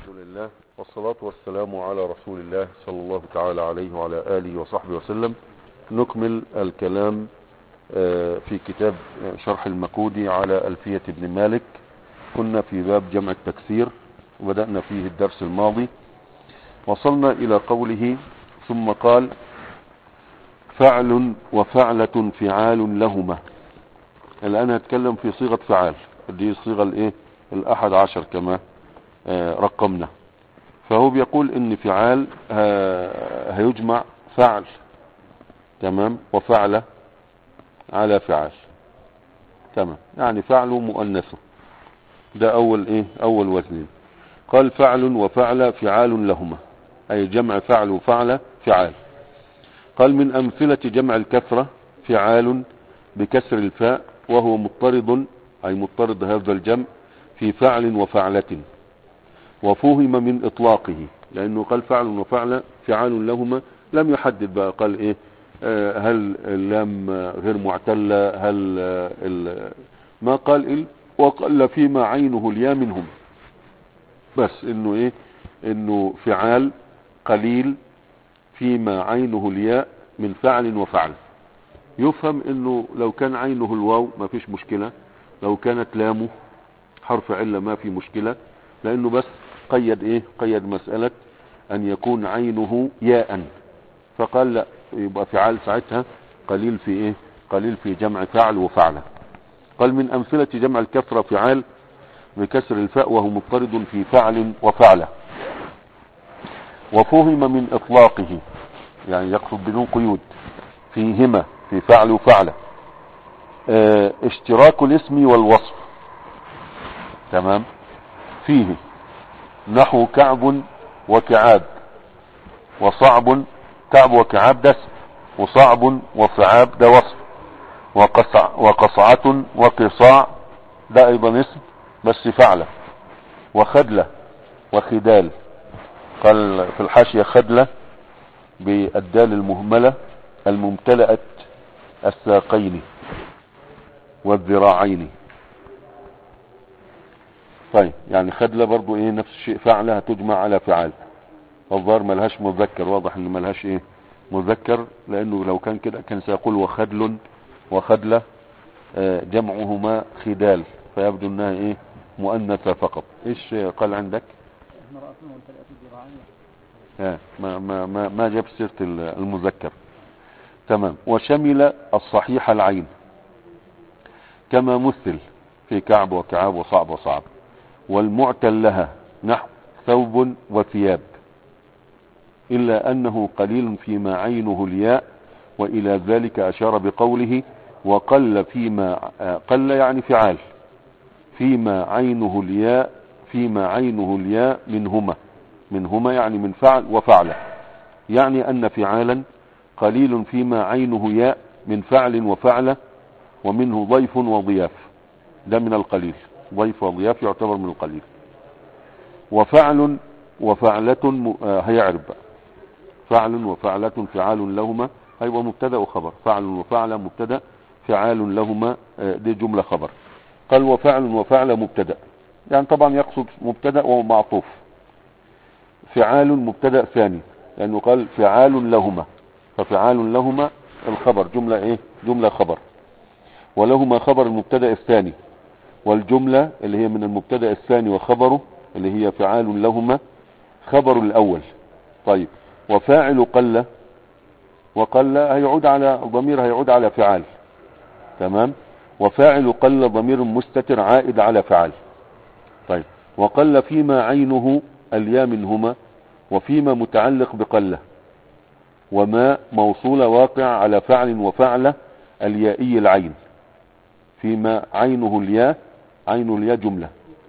الله والصلاة والسلام على رسول الله صلى الله تعالى عليه وعلى آله وصحبه وسلم نكمل الكلام في كتاب شرح المكودي على ألفية ابن مالك كنا في باب جمع التكسير وبدأنا فيه الدرس الماضي وصلنا إلى قوله ثم قال فعل وفعلة فعال لهما الآن هتكلم في صيغة فعال دي صيغة الايه الأحد عشر كما رقمنا فهو بيقول ان فعال هيجمع فعل تمام وفعل على فعال تمام يعني فعل مؤنثه ده اول ايه اول وزنين قال فعل وفعل فعال لهما اي جمع فعل وفعل فعال قال من امثلة جمع الكثرة فعال بكسر الفاء وهو مضطرد اي مضطرد هذا الجمع في فعل وفعلة وفهم من اطلاقه لانه قال فعل وفعل فعال لهما لم يحدد بقى قال ايه آه هل اللام غير معتلة هل آه ما قال إيه وقال فيما عينه اليا منهم بس انه ايه انه فعال قليل فيما عينه الياء من فعل وفعل يفهم انه لو كان عينه الواو ما فيش مشكلة لو كانت لامه حرف علة ما في مشكلة لانه بس قيد ايه قيد مسألة ان يكون عينه ياء فقال لا يبقى فعال ساعتها قليل في ايه قليل في جمع فعل وفعل قال من امثلة جمع الكثرة فعال بكسر الفاء وهو مضطرد في فعل وفعل وفهم من اطلاقه يعني يقصد بدون قيود فيهما في فعل وفعل اه اشتراك الاسم والوصف تمام فيه نحو كعب وكعاب وصعب كعب وكعاب ده اسم وصعب وصعاب ده وصف وقصع وقصعة وقصاع ده ايضا اسم بس فعلة وخدلة وخدال قال في الحاشية خدلة بالدال المهملة الممتلئة الساقين والذراعين طيب يعني خدلة برضو ايه نفس الشيء فعلة هتجمع على فعال الظاهر ملهاش مذكر واضح ان ملهاش ايه مذكر لانه لو كان كده كان سيقول وخدل وخدلة آه جمعهما خدال فيبدو انها ايه مؤنثة فقط ايش قال عندك آه ما, ما, ما, ما جاب سيرة المذكر تمام وشمل الصحيح العين كما مثل في كعب وكعاب وصعب وصعب والمعتل لها نحو ثوب وثياب إلا أنه قليل فيما عينه الياء وإلى ذلك أشار بقوله وقل فيما قل يعني فعال فيما عينه الياء فيما عينه الياء منهما منهما يعني من فعل وفعل يعني أن فعالا قليل فيما عينه ياء من فعل وفعل ومنه ضيف وضياف ده من القليل ضيف وضياف يعتبر من القليل وفعل وفعلة هيعرب فعل وفعلة فعال لهما هيبقى مبتدا وخبر فعل وفعل مبتدا فعال لهما دي جملة خبر قال وفعل وفعل مبتدا يعني طبعا يقصد مبتدا ومعطوف فعال مبتدا ثاني لانه قال فعال لهما ففعال لهما الخبر جملة ايه جملة خبر ولهما خبر المبتدا الثاني والجملة اللي هي من المبتدا الثاني وخبره اللي هي فعال لهما خبر الاول طيب وفاعل قل وقل هيعود على ضمير هيعود على فعال تمام وفاعل قل ضمير مستتر عائد على فعال طيب وقل فيما عينه اليا منهما وفيما متعلق بقله وما موصول واقع على فعل وفعل اليائي العين فيما عينه الياء عين الياء جملة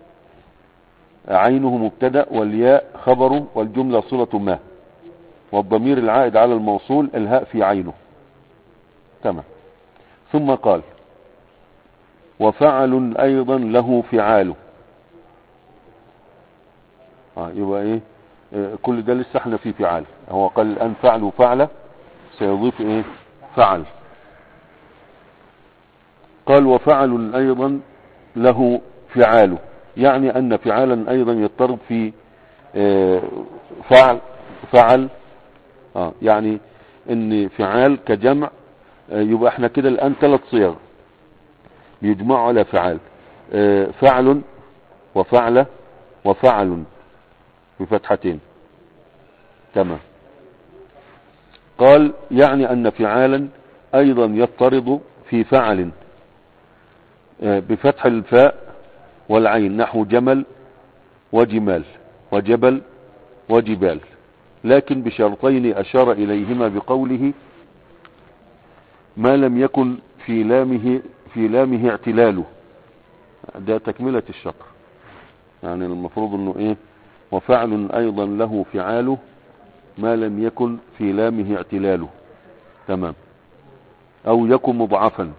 عينه مبتدا والياء خبره والجملة صلة ما والضمير العائد على الموصول الهاء في عينه تمام ثم قال وفعل ايضا له فعال آه يبقى ايه آه كل ده لسه احنا فيه فعال هو قال الان فعل وفعل سيضيف ايه فعل قال وفعل ايضا له فعال يعني ان فعالا ايضا يضطرب في آه، فعل فعل اه يعني ان فعال كجمع آه، يبقى احنا كده الان ثلاث صيغ بيجمعوا على فعال آه، فعل وفعل وفعل بفتحتين تمام قال يعني ان فعالا ايضا يضطرد في فعل آه، بفتح الفاء والعين نحو جمل وجمال وجبل وجبال لكن بشرطين أشار إليهما بقوله ما لم يكن في لامه في لامه اعتلاله ده تكملة الشطر يعني المفروض انه ايه وفعل ايضا له فعاله ما لم يكن في لامه اعتلاله تمام او يكن مضعفا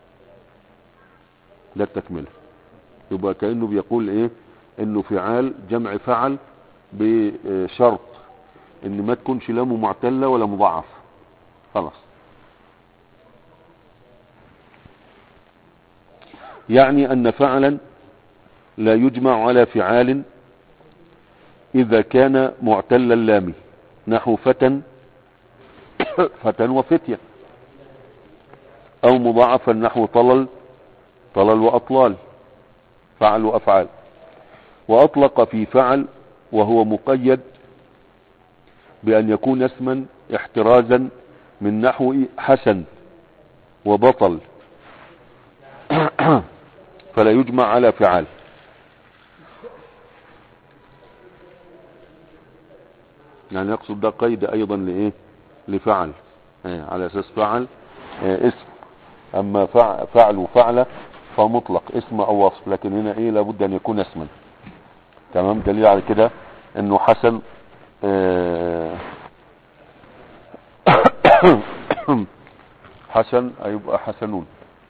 ده التكملة يبقى كأنه بيقول ايه انه فعال جمع فعل بشرط ان ما تكونش لامه معتلة ولا مضاعف خلاص يعني ان فعلا لا يجمع على فعال اذا كان معتل اللام نحو فتى فتى وفتية او مضاعفا نحو طلل طلل واطلال فعل وافعال واطلق في فعل وهو مقيد بأن يكون اسما احترازا من نحو حسن وبطل فلا يجمع على فعال يعني يقصد ده قيد ايضا لايه لفعل إيه، على اساس فعل إيه، اسم اما فع- فعل وفعل فمطلق اسم او وصف لكن هنا ايه لابد ان يكون اسما تمام دليل على كده انه حسن آه، حسن هيبقى حسنون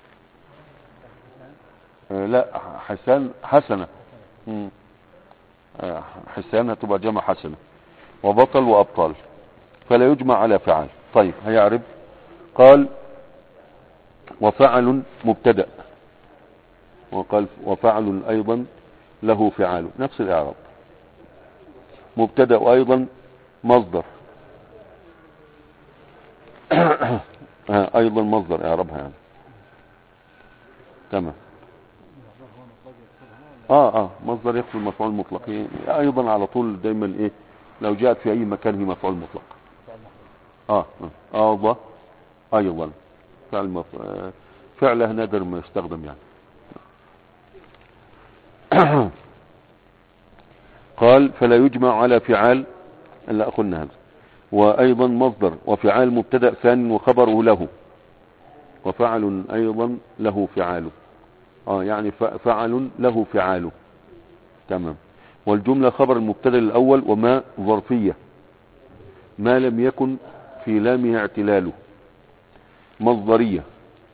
آه، لا حسان حسنة مم. آه، حسان هتبقى جمع حسنة وبطل وأبطال فلا يجمع على فعل طيب هيعرب قال وفعل مبتدأ وقال وفعل أيضا له فعال نفس الإعراب مبتدأ أيضا مصدر آه، أيضا مصدر إعرابها يعني تمام اه اه مصدر يقصد المفعول المطلق إيه، ايضا على طول دايما ايه لو جاءت في اي مكان هي مفعول مطلق اه اه آه ايضا فعل مف... آه، فعله نادر ما يستخدم يعني قال فلا يجمع على فعال الا قلنا هذا وايضا مصدر وفعال مبتدا ثان وخبره له وفعل ايضا له فعاله اه يعني ف- فعل له فعاله تمام والجملة خبر المبتدا الاول وما ظرفية ما لم يكن في لامها اعتلاله مصدرية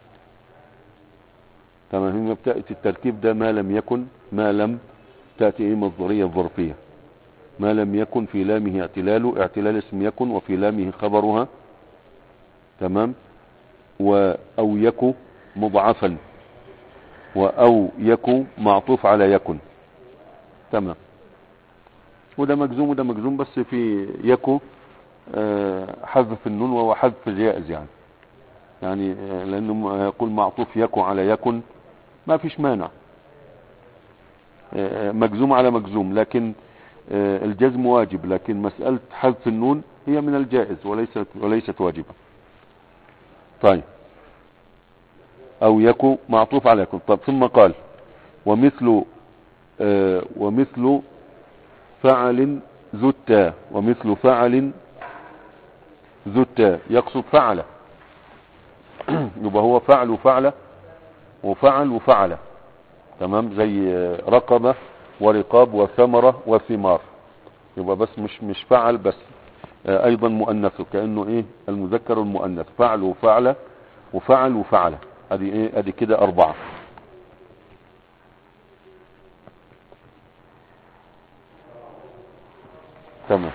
تمام هنا بتأتي التركيب ده ما لم يكن ما لم تأتي ايه مصدرية ظرفية ما لم يكن في لامه اعتلاله اعتلال اسم يكن وفي لامه خبرها تمام و او يكو مضعفا وأو يكو معطوف على يكن تمام وده مجزوم وده مجزوم بس في يكو آه، حذف النون وهو حذف جائز يعني يعني آه، لأنه يقول معطوف يكو على يكن ما فيش مانع آه، مجزوم على مجزوم لكن آه، الجزم واجب لكن مسألة حذف النون هي من الجائز وليست وليست واجبة طيب او يكو معطوف على يكون طب ثم قال ومثل آه ومثل فعل ذو التاء ومثل فعل ذو التاء يقصد فعل يبقى هو فعل وفعل وفعل وفعل تمام زي آه، رقبة ورقاب وثمرة وثمار يبقى بس مش مش فعل بس آه، ايضا مؤنث كأنه ايه المذكر المؤنث فعل وفعل وفعل وفعل ادي ايه ادي كده اربعة تمام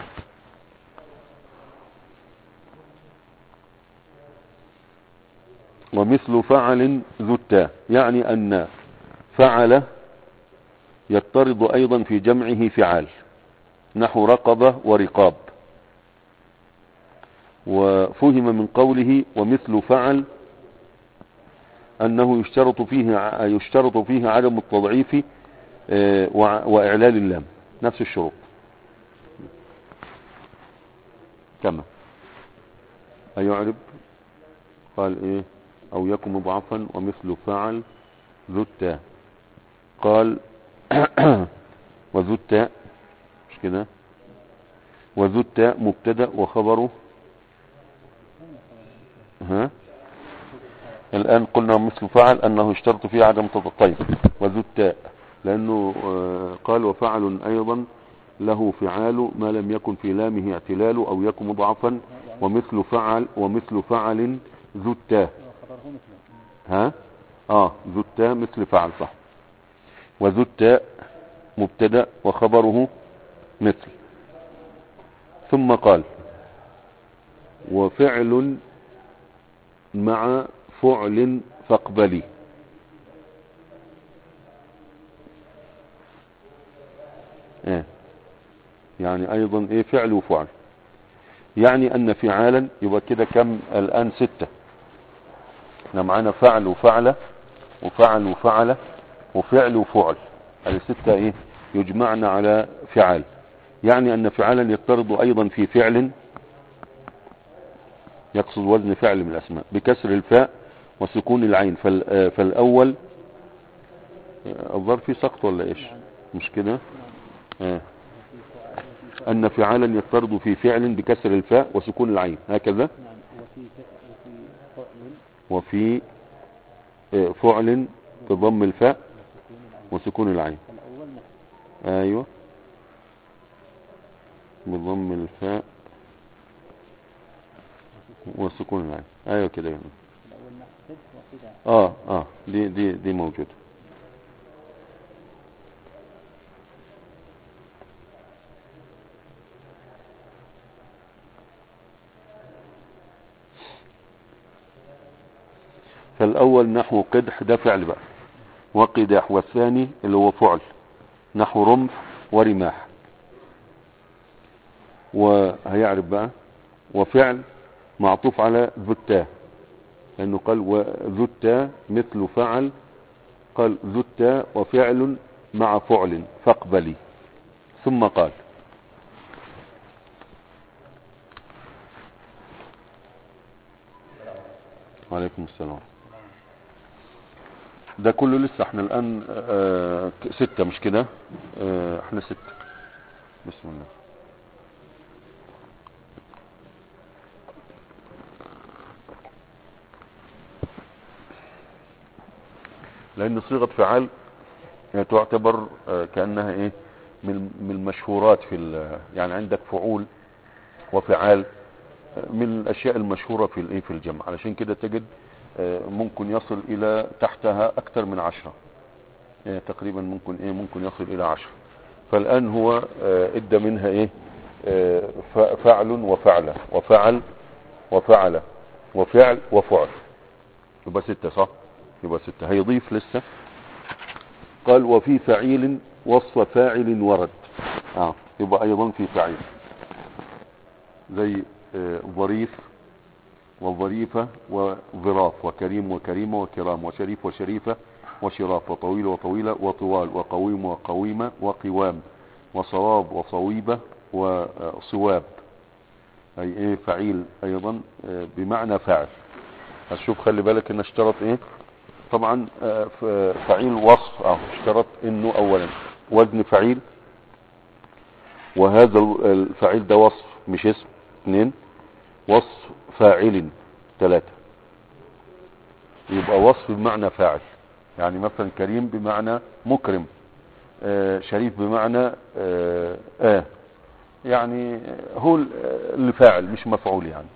ومثل فعل ذو التاء يعني ان فعل يضطرد ايضا في جمعه فعال نحو رقبة ورقاب وفهم من قوله ومثل فعل أنه يشترط فيه يشترط فيه عدم التضعيف آه، وع- وإعلال اللام نفس الشروط تمام أيعرب قال إيه أو يكن مضعفا ومثل فعل ذو التاء قال وذو التاء مش كده وذو التاء مبتدأ وخبره ها الآن قلنا مثل فعل أنه اشترط فيه عدم تطيب وذو التاء لأنه آه، قال وفعل أيضا له فعال ما لم يكن في لامه اعتلال أو يكن مضعفا ومثل فعل ومثل فعل ذو التاء خبره مثله ها اه ذو التاء مثل فعل صح وذو التاء مبتدا وخبره مثل ثم قال وفعل مع فعل فاقبلي ايه يعني ايضا ايه فعل وفعل يعني ان فعالا يبقى كده كم الان ستة احنا معانا فعل وفعل وفعل وفعل وفعل وفعل هذه ستة ايه يجمعنا على فعال يعني ان فعالا يقترض ايضا في فعل يقصد وزن فعل من الاسماء بكسر الفاء وسكون العين فال- آه، فالاول آه، الظرف فيه سقط ولا ايش مش كده آه. ان فعالا يقترض في فعل بكسر الفاء وسكون العين هكذا نعم وفي ف- وفي فعل وفي آه، فعل بضم الفاء وسكون العين وسكون العين فالأول نفس ايوه بضم الفاء وسكون العين ايوه كده يعني. الأول نفس وكذا اه اه دي دي دي موجوده فالاول نحو قدح ده فعل بقى وقدح والثاني اللي هو فعل نحو رمح ورماح وهيعرف بقى وفعل معطوف على ذو التاء لأنه قال وذو التاء مثل فعل قال ذو التاء وفعل مع فعل فاقبلي ثم قال وعليكم السلام ده كله لسه احنا الآن آه، ستة مش كده آه، احنا ستة بسم الله لأن صيغة فعال هي تعتبر آه، كأنها إيه من من المشهورات في ال- يعني عندك فعول وفعال آه، من الأشياء المشهورة في الإيه في الجمع علشان كده تجد آه، ممكن يصل إلى تحتها أكثر من عشرة آه، تقريبا ممكن إيه ممكن يصل إلى عشرة فالآن هو آه، ادى منها إيه آه، ف- فعل وفعل وفعل وفعل وفعل وفعل يبقى ستة صح يبقى ستة هيضيف لسه قال وفي فعيل وصف فاعل ورد اه يبقى ايضا في فعيل زي آه، ظريف وظريفة وظراف وكريم وكريمة وكرام وشريف وشريفة وشراف وطويل وطويلة وطوال وقويم وقويمة وقوام وصواب وصويبة وصواب اي ايه فعيل ايضا آه، بمعنى فاعل هشوف خلي بالك ان اشترط ايه طبعا آه، ف- فعيل وصف اه اشترط انه اولا وزن فعيل وهذا ال- الفعيل ده وصف مش اسم اثنين وصف فاعل ثلاثة يبقى وصف بمعنى فاعل يعني مثلا كريم بمعنى مكرم آه شريف بمعنى آه, آه يعني هو ال- اللي فاعل مش مفعول يعني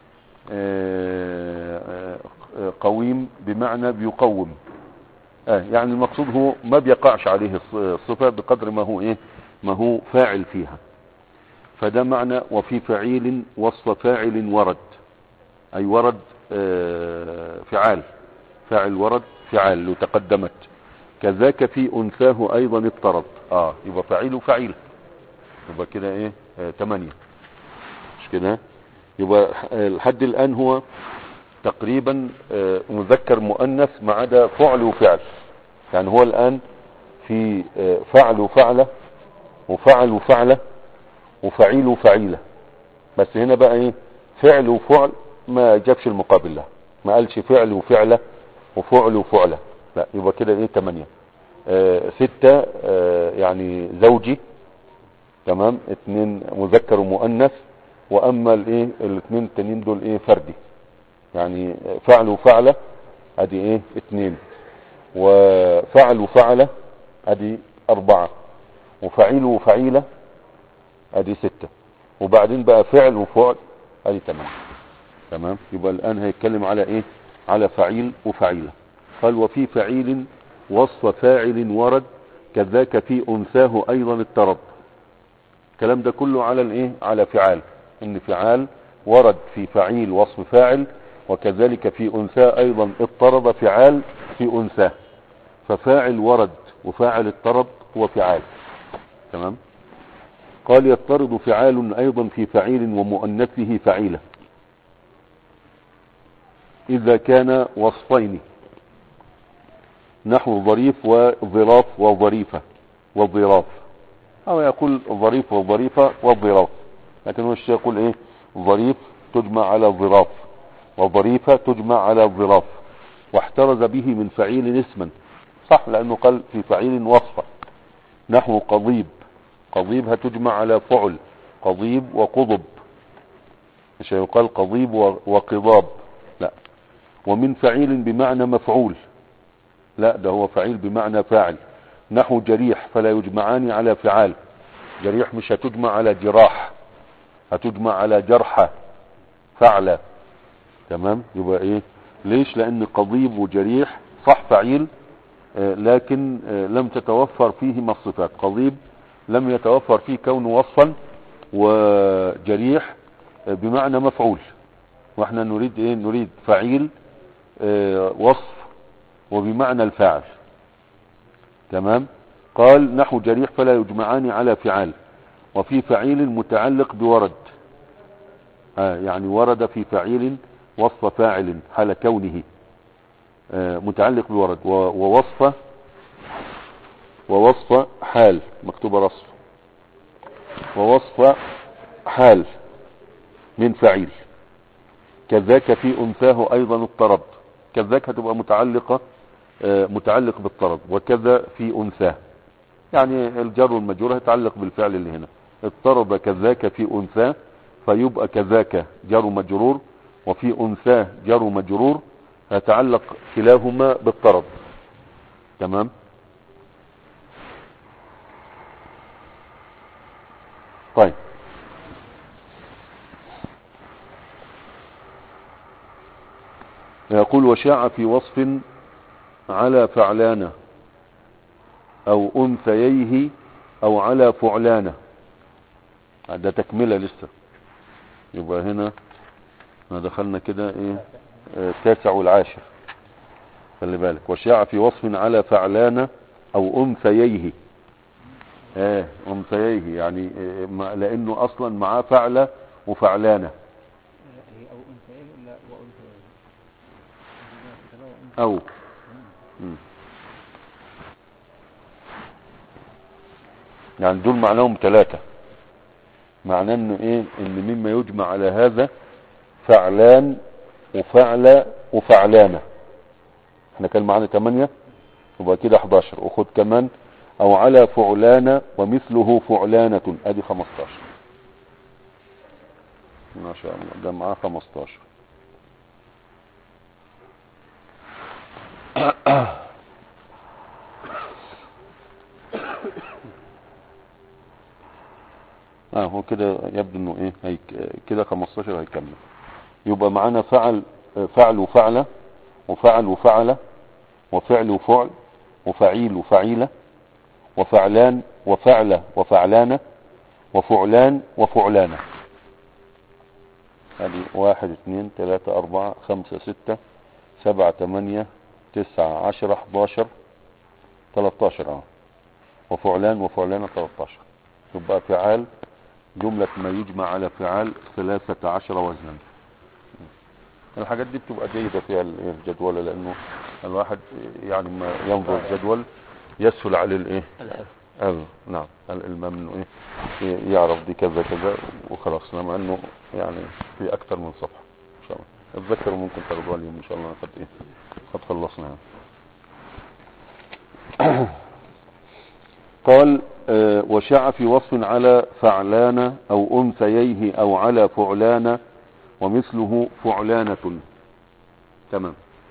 آه، آه، قويم بمعنى بيقوم آه يعني المقصود هو ما بيقعش عليه الص- الصفة بقدر ما هو ايه ما هو فاعل فيها فده معنى وفي فعيل وصف فاعل ورد اي ورد آه، فعال فاعل ورد فعال لو تقدمت كذاك في انثاه ايضا اضطرد اه يبقى فعيل وفعيل يبقى كده ايه آه تمانية مش كده يبقى آه، لحد الان هو تقريبا آه، مذكر مؤنث ما عدا فعل وفعل يعني هو الان في آه، فعل وفعله وفعل وفعله وفعيل وفعيله بس هنا بقى ايه فعل وفعل ما جابش المقابل له ما قالش فعل وفعله وفعل وفعله لا يبقى كده ايه تمانية آه ستة آه يعني زوجي تمام اتنين مذكر ومؤنث واما الايه الاثنين التانيين دول ايه فردي يعني فعل وفعله ادي ايه اتنين وفعل وفعله ادي اربعة وفعيل وفعيلة ادي ستة وبعدين بقى فعل وفعل ادي تمام تمام يبقى الان هيتكلم على ايه على فعيل وفعيلة قال وفي فعيل وصف فاعل ورد كذاك في انثاه ايضا اضطرب الكلام ده كله على الايه على فعال ان فعال ورد في فعيل وصف فاعل وكذلك في انثى ايضا اضطرب فعال في انثاه ففاعل ورد وفاعل اضطرب هو فعال تمام قال يضطرد فعال ايضا في فعيل ومؤنثه فعيلة اذا كان وصفين نحو ظريف وظراف وظريفة وظراف او يقول ظريف وظريفة وظراف لكن هو الشيء يقول ايه ظريف تجمع على ظراف وظريفة تجمع على ظراف واحترز به من فعيل اسما صح لانه قال في فعيل وصفة نحو قضيب قضيب هتجمع على فعل قضيب وقضب مش يقال قضيب و- وقضاب لا ومن فعيل بمعنى مفعول لا ده هو فعيل بمعنى فاعل نحو جريح فلا يجمعان على فعال جريح مش هتجمع على جراح هتجمع على جرحة فعلة تمام يبقى ايه ليش لان قضيب وجريح صح فعيل آه، لكن آه، لم تتوفر فيهما الصفات قضيب لم يتوفر فيه كونه وصفا وجريح آه، بمعنى مفعول واحنا نريد ايه نريد فعيل آه، وصف وبمعنى الفاعل تمام قال نحو جريح فلا يجمعان على فعال وفي فعيل متعلق بورد آه يعني ورد في فعيل وصف فاعل حال كونه آه متعلق بورد و- ووصف ووصف حال مكتوب رصف ووصف حال من فعيل كذاك في انثاه ايضا اضطرب كذاك هتبقى متعلقة آه، متعلق بالطرب وكذا في انثاه يعني الجر والمجرور هيتعلق بالفعل اللي هنا اضطرب كذاك في انثاه فيبقى كذاك جر مجرور وفي انثاه جر مجرور يتعلق كلاهما بالطرب تمام طيب يقول وشاع في وصف على فعلانه او انثييه او على فعلانه ده تكملة لسه يبقى هنا احنا دخلنا كده ايه آه، التاسع والعاشر خلي بالك وشاع في وصف على فعلانه او انثييه اه انثييه يعني آه، ما- لانه اصلا معاه فعلة وفعلانة هي أو أنثيين إلا وأنثيين او مم. يعني دول معناهم ثلاثة معناه انه ايه ان مما يجمع على هذا فعلان وفعل وفعلانة احنا كان معانا ثمانية يبقى كده 11 وخد كمان او على فعلانة ومثله فعلانة ادي 15 ما شاء الله ده معاه 15 اه هو كده يبدو انه ايه هيك كده 15 هيكمل يبقى معانا فعل فعل وفعلة وفعل وفعلة وفعل وفعل وفعيل وفعيلة وفعلان وفعلة وفعلانة وفعلان وفعلانة هذه واحد اثنين ثلاثة أربعة خمسة ستة سبعة ثمانية تسعة عشرة حداشر تلاتاشر اه وفعلان وفعلانة تلاتاشر تبقى فعال جملة ما يجمع على فعال ثلاثة عشر وزنا الحاجات دي بتبقى جيدة فيها الجدول لأنه الواحد يعني ما ينظر الجدول يسهل عليه الايه الحفظ أيوة نعم الإلمام إنه إيه يعرف دي كذا كذا وخلاص لما إنه يعني في أكثر من صفحة إن شاء الله اتذكروا ممكن تاخدوها اليوم إن شاء الله قد إيه قد خلصنا يعني. قال آه، وشاع في وصف على فعلان أو أنثييه أو على فعلان ومثله فعلانة تمام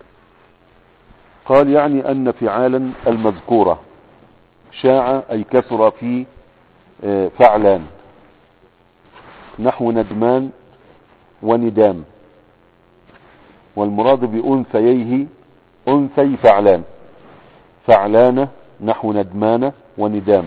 قال يعني أن فعالا المذكورة شاع أي كثر في آه، فعلان نحو ندمان وندام والمراد بأنثييه أنثي فعلان فعلان نحو ندمان وندام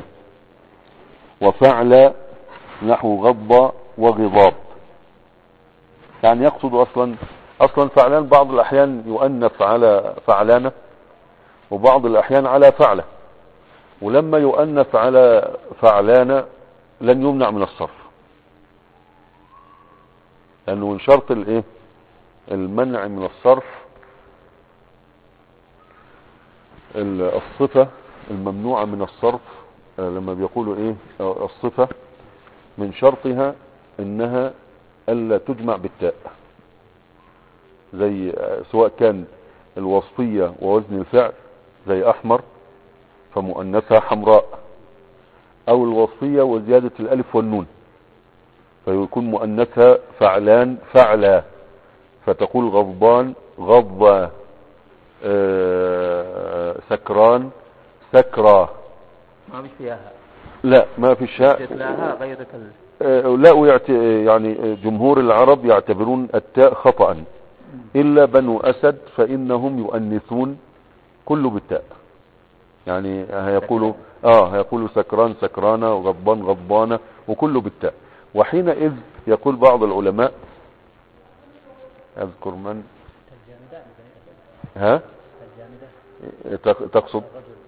وفعل نحو غضب وغضاب يعني يقصد أصلا أصلا فعلان بعض الأحيان يؤنث على فعلانة وبعض الأحيان على فعله ولما يؤنث على فعلانة لن يمنع من الصرف لأنه من شرط الايه المنع من الصرف ال- الصفة الممنوعة من الصرف آه، لما بيقولوا ايه آه، الصفة من شرطها انها الا تجمع بالتاء زي آه، سواء كان الوصفية ووزن الفعل زي احمر فمؤنثها حمراء او الوصفية وزيادة الالف والنون فيكون مؤنثها فعلان فعلا فتقول غضبان غضبا آه، سكران سكرا ما فيش فيها هاء لا ما في شاء تتلاها غير كال آه، لا ويعت... يعني جمهور العرب يعتبرون التاء خطأ إلا بنو أسد فإنهم يؤنثون كله بالتاء يعني هيقولوا اه هيقولوا سكران سكرانة وغضبان غضبانة وكله بالتاء وحينئذ يقول بعض العلماء أذكر من ها تق- تقصد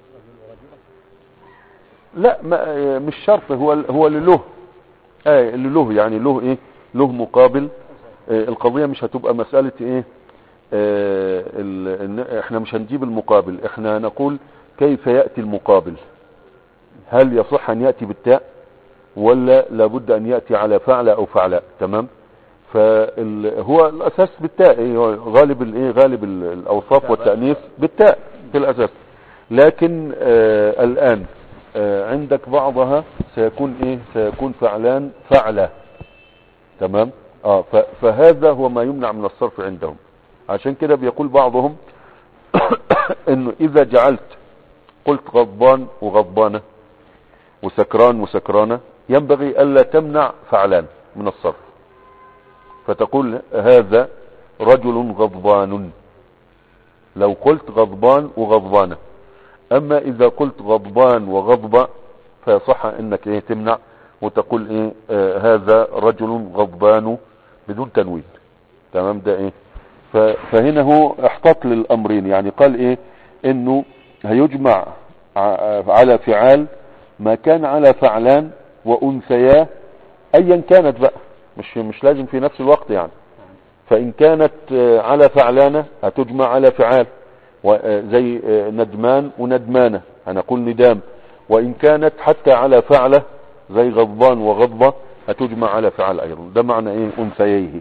لا ما مش شرط هو هو اللي له آه اللي له يعني له ايه له مقابل آه القضية مش هتبقى مسألة ايه آه ال- إن احنا مش هنجيب المقابل احنا نقول كيف يأتي المقابل هل يصح ان يأتي بالتاء ولا لابد ان يأتي على فعل او فعلاء تمام فهو الاساس بالتاء إيه هو غالب الايه غالب ال- الاوصاف والتأنيث بالتاء في الاساس لكن آه الان آه عندك بعضها سيكون ايه سيكون فعلان فعلة تمام اه ف- فهذا هو ما يمنع من الصرف عندهم عشان كده بيقول بعضهم انه اذا جعلت قلت غضبان وغضبانة وسكران وسكرانة ينبغي الا تمنع فعلان من الصرف فتقول هذا رجل غضبان لو قلت غضبان وغضبانة اما اذا قلت غضبان وغضبة فيصح انك ايه تمنع وتقول ايه آه هذا رجل غضبان بدون تنوين تمام ده ايه ف- فهنا هو احتط للامرين يعني قال ايه انه هيجمع ع- على فعال ما كان على فعلان وانثياه ايا كانت بقى مش مش لازم في نفس الوقت يعني فان كانت آه، على فعلانة هتجمع على فعال و- آه، زي آه، ندمان وندمانة هنقول ندام وان كانت حتى على فعلة زي غضبان وغضبة هتجمع على فعل ايضا ده معنى ايه انثييه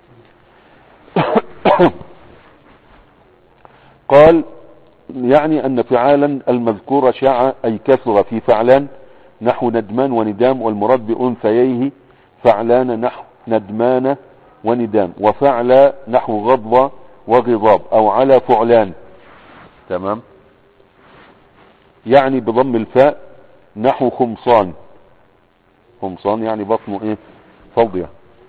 قال يعني ان فعالا المذكور شاع اي كثر في فعلان نحو ندمان وندام والمراد بانثييه فعلان نحو ندمان وندام وفعل نحو غضب وغضاب او على فعلان تمام يعني بضم الفاء نحو خمصان خمصان يعني بطنه ايه فاضية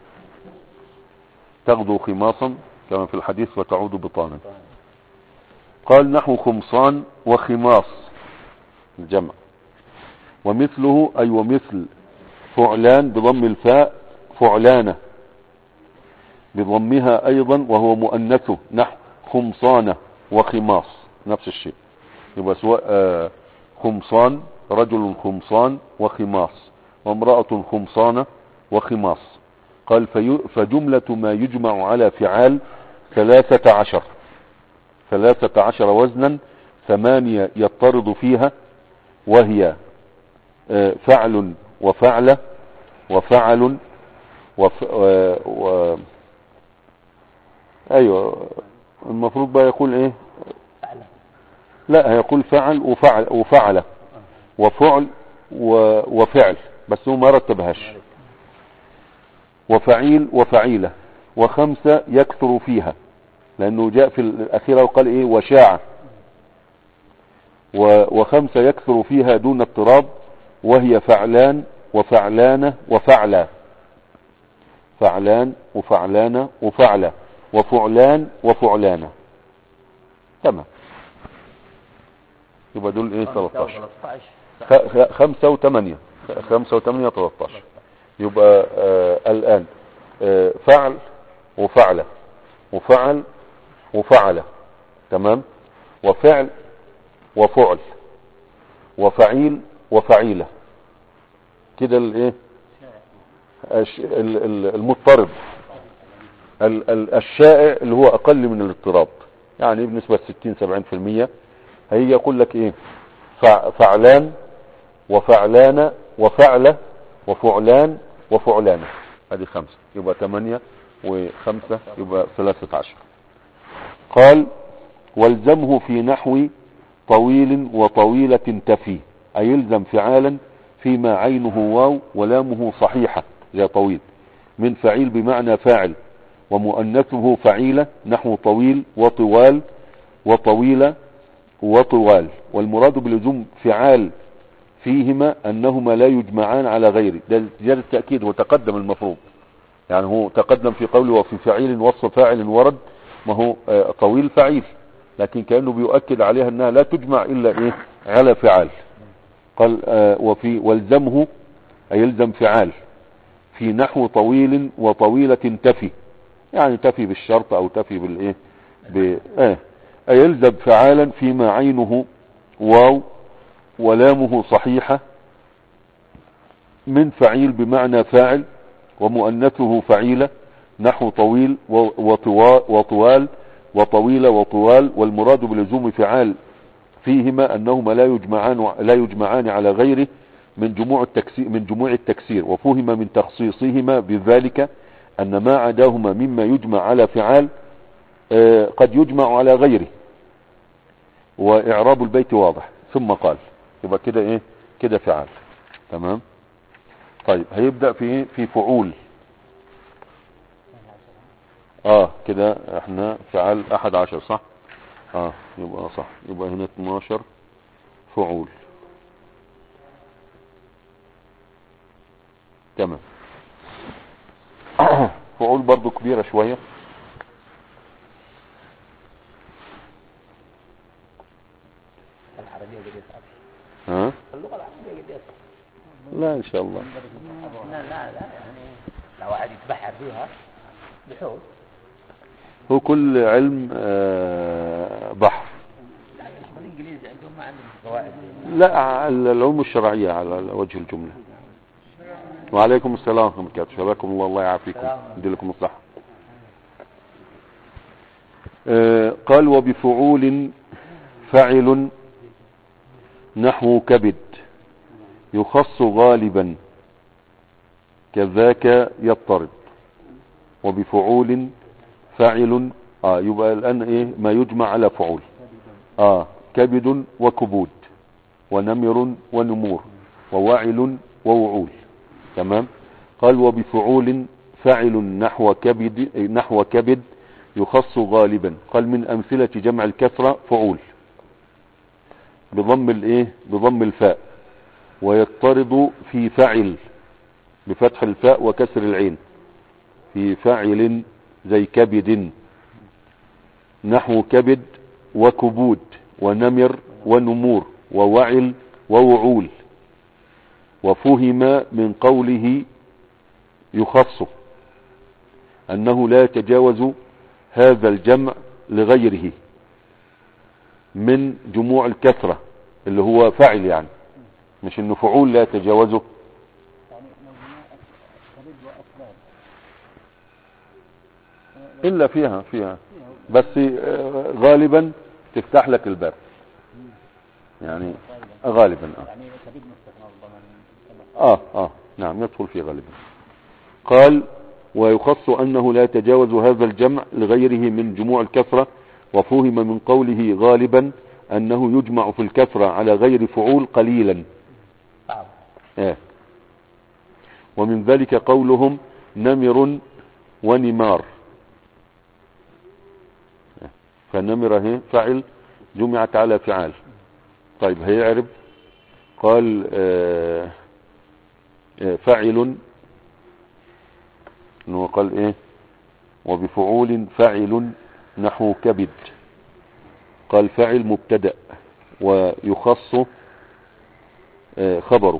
تغدو خماصا كما في الحديث وتعود بطانا قال نحو خمصان وخماص الجمع ومثله اي ومثل فعلان بضم الفاء فعلانة بضمها ايضا وهو مؤنثه نحو خمصانة وخماص نفس الشيء يبقى سواء آه، خمصان رجل خمصان وخماص وامرأة خمصانة وخماص قال في فجملة ما يجمع على فعال ثلاثة عشر ثلاثة عشر وزنا ثمانية يضطرد فيها وهي آه، فعل وفعل وفعل وف... و... و... ايوه المفروض بقى يقول ايه لا هيقول فعل وفعل وفعل وفعل و... وفعل بس هو ما رتبهاش وفعيل وفعيلة وخمسة يكثر فيها لأنه جاء في الأخيرة وقال إيه وشاع و- وخمسة يكثر فيها دون اضطراب وهي فعلان وفعلانة وفعلا فعلان وفعلانة وفعلة وفعلان وفعلانة تمام يبقى دول ايه 13 13 خ- خ- خمسة وثمانية خ- خمسة وثمانية 13 يبقى آه الآن آه فعل وفعل وفعل وفعل تمام وفعل وفعل وفعيل وفعيلة كده الايه الش- ال- ال- المضطرب ال- ال- الشائع اللي هو اقل من الاضطراب يعني بنسبة 60 70% هي يقول لك ايه فع- فعلان وفعلان وفعلة وفعلان وفعلانة هذه خمسة يبقى ثمانية وخمسة يبقى ثلاثة عشر قال والزمه في نحو طويل وطويلة تفي أي يلزم فعالا فيما عينه واو ولامه صحيحة زي طويل من فعيل بمعنى فاعل ومؤنثه فعيلة نحو طويل وطوال وطويلة وطوال والمراد بلزوم فعال فيهما أنهما لا يجمعان على غيره ده زيادة التأكيد وتقدم المفروض يعني هو تقدم في قوله وفي فعيل وصف فاعل ورد ما هو آه، طويل فعيل لكن كأنه بيؤكد عليها أنها لا تجمع إلا إيه على فعال قال آه، وفي والزمه أي يلزم فعال في نحو طويل وطويلة تفي يعني تفي بالشرط أو تفي بالإيه ب... آه. أي يلزم فعالا فيما عينه واو ولامه صحيحة من فعيل بمعنى فاعل ومؤنثه فعيلة نحو طويل و- وطوا- وطوال وطويلة وطوال والمراد بلزوم فعال فيهما أنهما لا يجمعان لا يجمعان على غيره من جموع التكسير من جموع التكسير وفهم من تخصيصهما بذلك أن ما عداهما مما يجمع على فعال آه، قد يجمع على غيره وإعراب البيت واضح ثم قال يبقى كده إيه كده فعال تمام طيب هيبدأ في إيه في فعول اه كده احنا فعال احد عشر صح اه يبقى صح يبقى هنا 12 فعول تمام فعول برضو كبيرة شوية العربية قد يصعب ها اللغة العربية قد يصعب لا ان شاء الله لا لا لا يعني لو واحد يتبحر فيها بحول هو كل علم آه بحر لا بالنسبة للإنجليزي عندهم ما عندهم قواعد لا على العلوم الشرعية على وجه الجملة وعليكم السلام ورحمة الله وبركاته شباكم الله الله يعافيكم السلام. يدي لكم الصحة آه، قال وبفعول فعل نحو كبد يخص غالبا كذاك يضطرب وبفعول فاعل اه يبقى الان ايه ما يجمع على فعول اه كبد وكبود ونمر ونمور ووعل ووعول تمام قال وبفعول فعل نحو كبد نحو كبد يخص غالبا قال من امثلة جمع الكسرة فعول بضم الايه بضم الفاء ويضطرد في فعل بفتح الفاء وكسر العين في فاعل زي كبد نحو كبد وكبود ونمر ونمور ووعل ووعول وفهم من قوله يخص أنه لا يتجاوز هذا الجمع لغيره من جموع الكثرة اللي هو فعل يعني مش انه فعول لا يتجاوزه الا فيها فيها بس آه، غالبا تفتح لك الباب يعني غالبا اه يعني شديد مستثنى الضمان اه اه نعم يدخل فيه غالبا قال ويخص انه لا يتجاوز هذا الجمع لغيره من جموع الكثرة وفهم من قوله غالبا انه يجمع في الكثرة على غير فعول قليلا صعب آه. ومن ذلك قولهم نمر ونمار آه. فالنمرة هي فعل جمعت على فعال طيب هيعرب قال آه آه فعل انه قال ايه وبفعول فعل نحو كبد قال فعل مبتدأ ويخص آه، خبره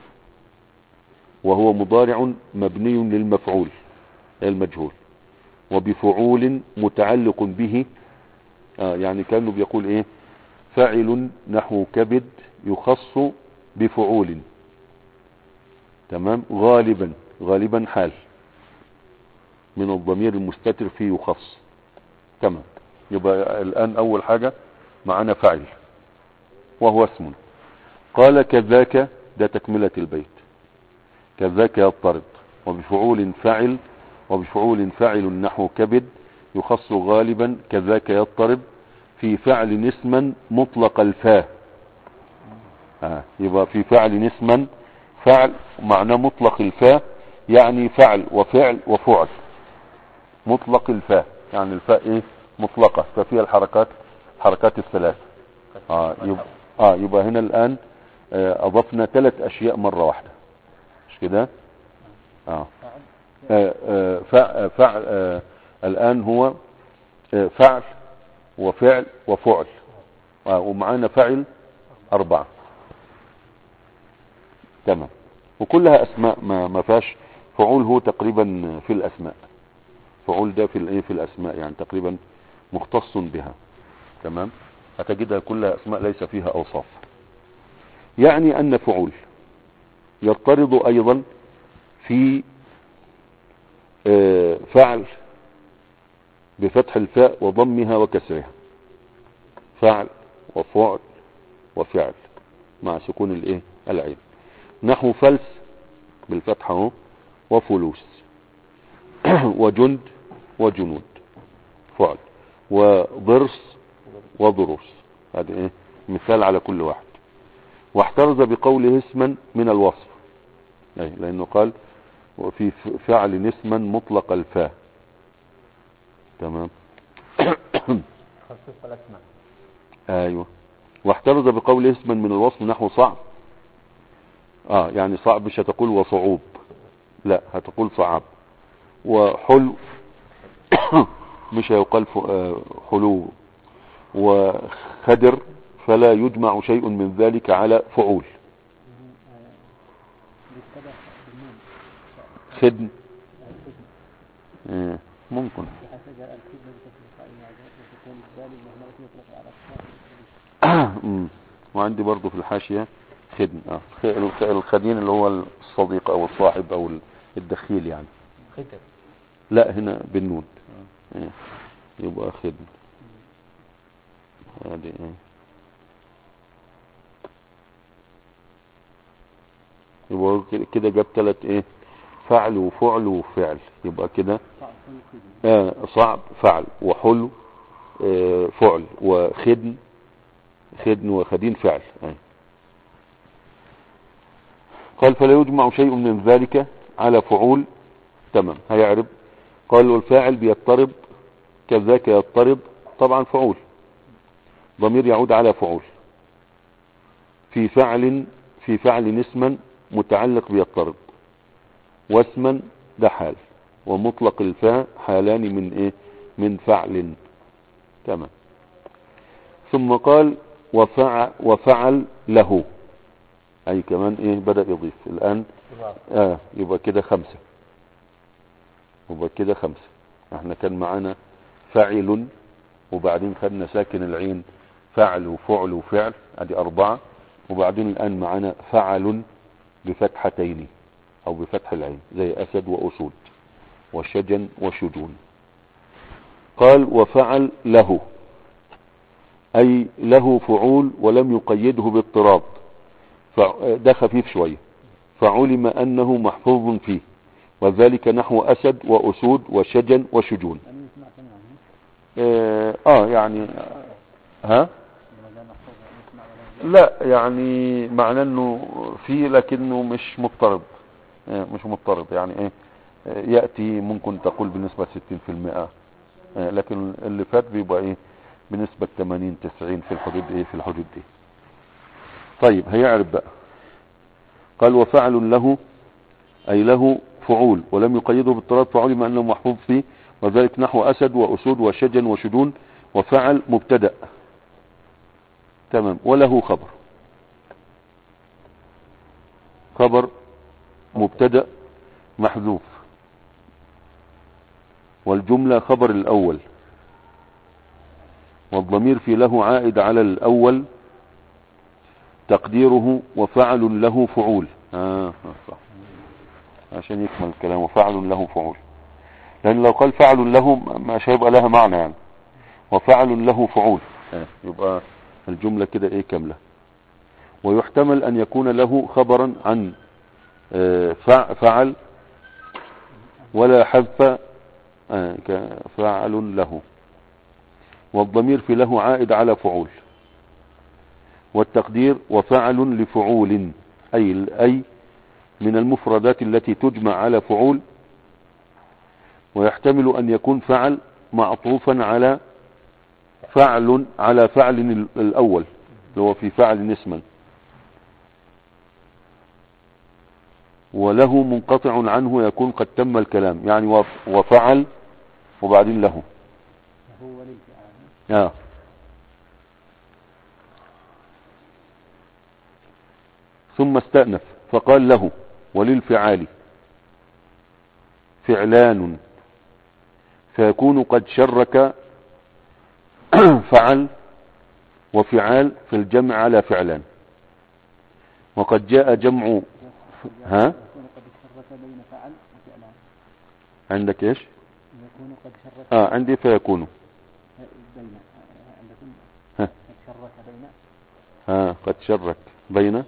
وهو مضارع مبني للمفعول المجهول وبفعول متعلق به آه يعني كانه بيقول ايه فاعل نحو كبد يخص بفعول تمام غالبا غالبا حال من الضمير المستتر فيه يخص تمام يبقى الآن أول حاجة معنا فعل وهو اسم قال كذاك ده تكملة البيت كذاك يضطرد وبفعول فعل وبفعول فعل نحو كبد يخص غالبا كذاك يضطرب في فعل اسما مطلق الفاء آه. يبقى في فعل اسما فعل معناه مطلق الفاء يعني فعل وفعل وفعل مطلق الفاء يعني الفاء ايه مطلقة ففيها الحركات حركات الثلاث آه يبقى, آه يبقى هنا الآن آه أضفنا ثلاث أشياء مرة واحدة مش كده آه. آه آه فع- فعل آه الآن هو آه فعل وفعل وفعل آه ومعانا فعل أربعة تمام وكلها أسماء ما ما فيهاش فعول هو تقريبا في الأسماء فعول ده في الايه في الأسماء يعني تقريبا مختص بها تمام هتجدها كلها أسماء ليس فيها أوصاف يعني أن فعول يضطرد أيضا في آه، فعل بفتح الفاء وضمها وكسرها فعل وفعل وفعل مع سكون الايه العين نحو فلس بالفتحة اهو وفلوس وجند وجنود فعل وضرس وضروس هذا ايه مثال على كل واحد واحترز بقوله اسما من الوصف أي لانه قال وفي ف- فعل اسما مطلق الفاء تمام خصوص الأسماء ايوه واحترز بقوله اسما من الوصف نحو صعب اه يعني صعب مش هتقول وصعوب لا هتقول صعب وحلو مش هيقال ف- آه، حلو وخدر فلا يجمع شيء من ذلك على فعول خدم آه، ممكن مم. وعندي برضو في الحاشية خدم آه. خ- الخ- الخدين اللي هو الصديق او الصاحب او الدخيل يعني خدر لا هنا بالنون آه. يبقى خدم هذه ايه يبقى كده- كده جاب ثلاث ايه فعل وفعل وفعل يبقى كده آه صعب فعل وحلو آه فعل وخدن خدن وخدين فعل آه. قال فلا يجمع شيء من ذلك على فعول تمام هيعرب قال والفاعل بيضطرب كذاك يضطرب طبعا فعول ضمير يعود على فعول في فعل في فعل اسما متعلق بيضطرب واسما ده حال ومطلق الفاء حالان من ايه من فعل تمام ثم قال وفع وفعل له اي كمان ايه بدأ يضيف الان إضافة اه يبقى كده خمسة يبقى كده خمسة احنا كان معانا فعل وبعدين خدنا ساكن العين فعل وفعل وفعل ادي اربعة وبعدين الان معانا فعل بفتحتين او بفتح العين زي اسد واسود وشجن وشجون قال وفعل له أي له فعول ولم يقيده باضطراب فع- ده خفيف شوية فعلم أنه محفوظ فيه وذلك نحو أسد وأسود وشجن وشجون أنا سمعت عنه اه آه، يعني ها ولا محفوظ نسمع ولا لا يعني معناه انه فيه لكنه مش مضطرب آه، مش مضطرب يعني ايه آه، يأتي ممكن تقول بنسبة 60% آه، لكن اللي فات بيبقى ايه بنسبة 80 90 في الحدود ايه في الحدود دي طيب هيعرف بقى قال وفعل له اي له فعول ولم يقيده بالطراد فعلم انه محفوظ فيه وذلك نحو اسد واسود وشجن وشدون وفعل مبتدأ تمام وله خبر خبر مبتدأ محذوف والجملة خبر الأول والضمير في له عائد على الأول تقديره وفعل له فعول آه آه، صح عشان يكمل الكلام وفعل له فعول لأن لو قال فعل له مش هيبقى لها معنى يعني وفعل له فعول آه، يبقى الجملة كده ايه كاملة ويحتمل ان يكون له خبرا عن آه، فع- فعل ولا حذف آه، ك- فعل له والضمير في له عائد على فعول والتقدير وفعل لفعول أي أي من المفردات التي تجمع على فعول ويحتمل أن يكون فعل معطوفا على فعل على فعل ال- الأول اللي هو في فعل اسما وله منقطع عنه يكون قد تم الكلام يعني وف- وفعل وبعدين له هو للفعال آه. ثم استأنف فقال له وللفعال فعلان فيكون قد شرك فعل وفعال في الجمع على فعلان وقد جاء جمع ها يكون قد شرك بين فعل وفعلان عندك ايش يكون قد شرك اه عندي فيكون بين عندكم ها. قد شرك بين ها قد شرك بين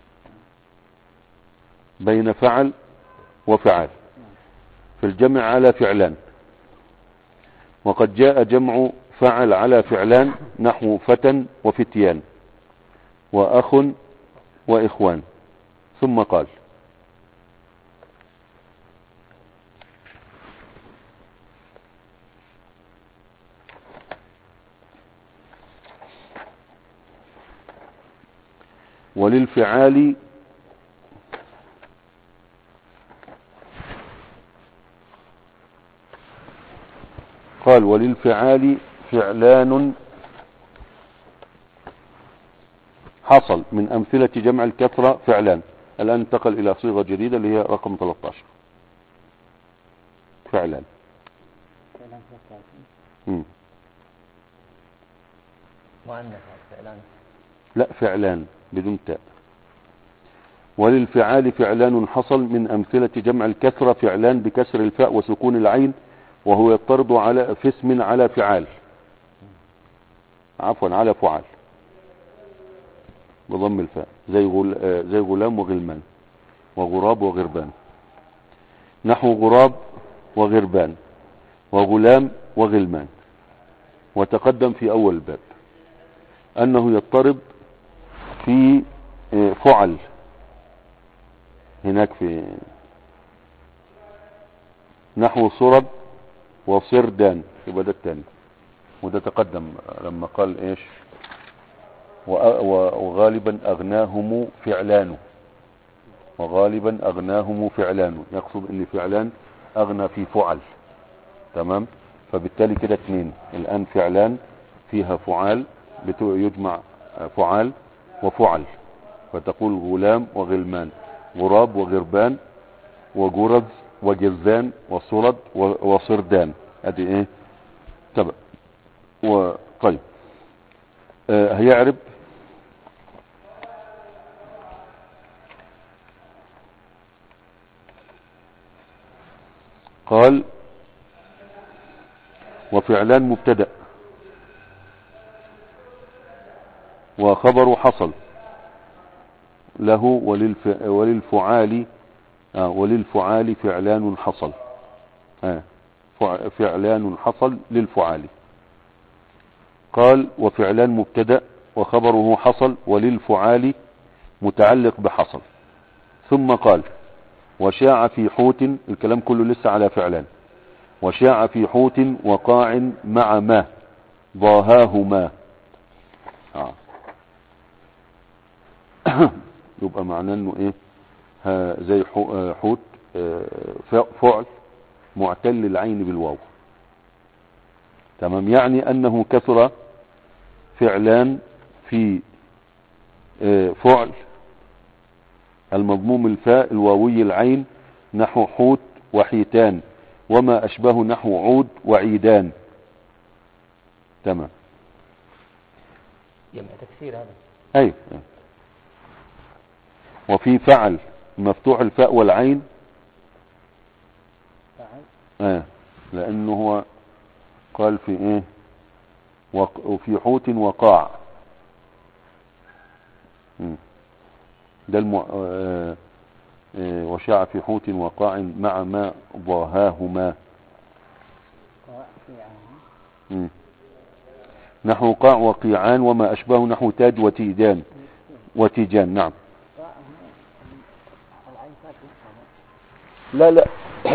بين فعل وفعال في الجمع على فعلان وقد جاء جمع فعل على فعلان نحو فتى وفتيان وأخ وإخوان ثم قال وللفعال قال وللفعال فعلان حصل من أمثلة جمع الكثرة فعلان الآن انتقل إلى صيغة جديدة اللي هي رقم 13 فعلان فعلان ثلاثة مم. مؤنث فعلان لا فعلان بدون تاء وللفعال فعلان حصل من أمثلة جمع الكثرة فعلان بكسر الفاء وسكون العين وهو يطرد على في اسم على فعال عفوا على فعال بضم الفاء زي غل... آه، زي غلام وغلمان وغراب وغربان نحو غراب وغربان وغلام وغلمان وتقدم في أول الباب أنه يضطرب في آه، فعل هناك في نحو صرد وصردان يبقى ده الثاني وده تقدم لما قال ايش وأ- و- وغالبا اغناهم فعلان وغالبا اغناهم فعلان يقصد ان فعلان اغنى في فعل تمام فبالتالي كده اثنين الان فعلان فيها فعال بتو- يجمع فعال وفعل فتقول غلام وغلمان غراب وغربان وجرز وجزان وصرد و- وصردان ادي ايه تبع وطيب آه هيعرب قال وفعلان مبتدأ وخبر حصل له وللف... وللفعال آه وللفعال فعلان حصل آه فع... فعلان حصل للفعال قال وفعلان مبتدأ وخبره حصل وللفعال متعلق بحصل ثم قال وشاع في حوت الكلام كله لسه على فعلان وشاع في حوت وقاع مع ما ضاهاهما آه. يبقى معناه انه ايه ها زي حو- آه، حوت آه، ف- فعل معتل العين بالواو تمام يعني انه كثر فعلان في آه، فعل المضموم الفاء الواوي العين نحو حوت وحيتان وما أشبه نحو عود وعيدان تمام جمع تكسير هذا أي وفي فعل مفتوح الفاء والعين فعل آه. لأنه هو قال في إيه وق- وفي حوت وقاع مم. ده الم... آه... آه... وشاع في حوت وقاع مع ما ضاهاهما مم. نحو قاع وقيعان وما أشبه نحو تاج وتيجان وتيجان نعم لا لا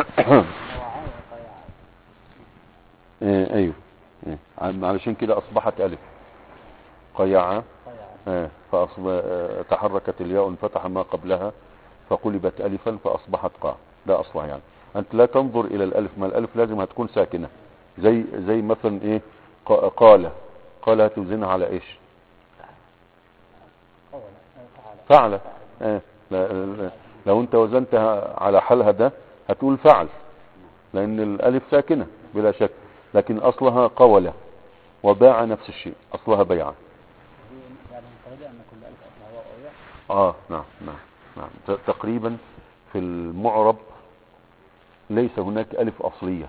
آه ايوه آه. عم- علشان كده اصبحت الف قيعة آه. فأصب... آه. تحركت الياء انفتح ما قبلها فقلبت الفا فاصبحت قاع ده اصلها يعني انت لا تنظر الى الالف ما الالف لازم هتكون ساكنة زي زي مثلا ايه ق- قال قال هتوزنها على ايش فعل آه. لا- لا- لو انت وزنتها على حالها ده هتقول فعل لان الالف ساكنة بلا شك لكن اصلها قولة وباع نفس الشيء اصلها بيعة اه نعم نعم نعم ت- تقريبا في المعرب ليس هناك الف اصلية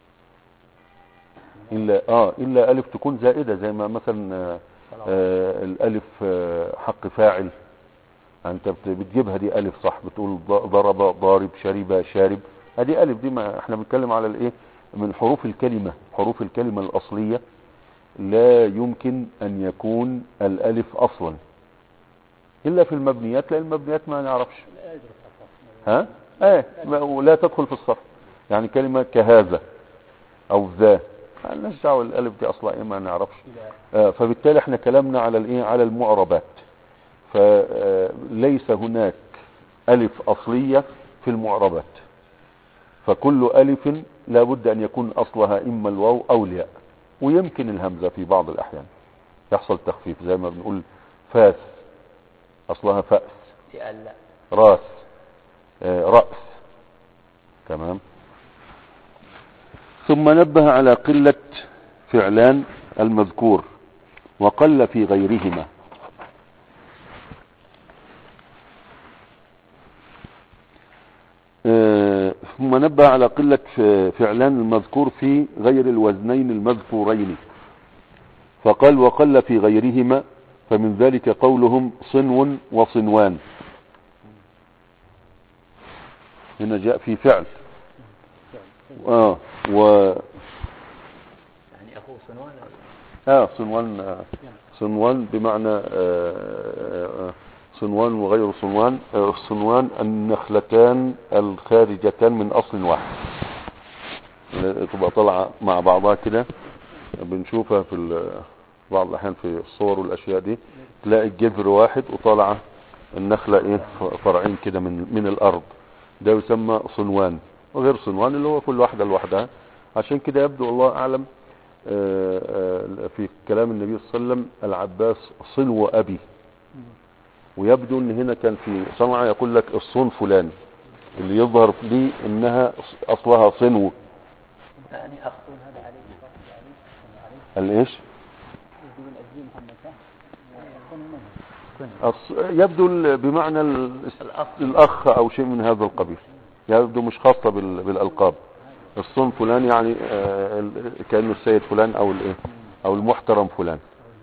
الا اه الا الف تكون زائدة زي ما مثلا آه آه الالف آه حق فاعل انت بت- بتجيبها دي الف صح بتقول ض- ضرب ضارب شرب شارب ادي الف دي ما احنا بنتكلم على الايه من حروف الكلمة حروف الكلمة الاصلية لا يمكن ان يكون الالف اصلا الا في المبنيات لان المبنيات ما نعرفش ها ايه ما- ولا تدخل في الصرف يعني كلمة كهذا او ذا مالناش دعوه الالف دي اصلا ايه ما نعرفش آه، فبالتالي احنا كلامنا على الايه على المعربات فليس هناك الف اصلية في المعربات فكل الف لابد ان يكون اصلها اما الواو او الياء ويمكن الهمزة في بعض الاحيان يحصل تخفيف زي ما بنقول فاس اصلها فأس لألا راس آه، رأس تمام ثم نبه على قلة فعلان المذكور وقل في غيرهما آه، ثم نبه على قلة ف- فعلان المذكور في غير الوزنين المذكورين فقال وقل في غيرهما فمن ذلك قولهم صنو وصنوان هنا جاء في فعل اه و يعني أخوه صنوان اه صنوان آه، صنوان بمعنى آه، آه، صنوان وغير صنوان آه، صنوان النخلتان الخارجتان من اصل واحد آه، تبقى طالعه مع بعضها كده بنشوفها في ال- بعض الاحيان في الصور والاشياء دي تلاقي الجذر واحد وطالعه النخله ايه ف- فرعين كده من من الارض ده يسمى صنوان وغير صنوان اللي هو كل واحده لوحدها عشان كده يبدو الله اعلم آه، آه، في كلام النبي صلى الله عليه وسلم العباس صنو ابي ويبدو ان هنا كان في صنعاء يقول لك الصن فلان اللي يظهر لي انها اصلها صنو يعني أخ هذا عليه الايش الص- يبدو ال- بمعنى ال- الأخ الاخ او شيء من هذا القبيل يبدو مش خاصة بال- بالالقاب الصن فلان يعني آه، ال- كأنه السيد فلان او الايه او المحترم فلان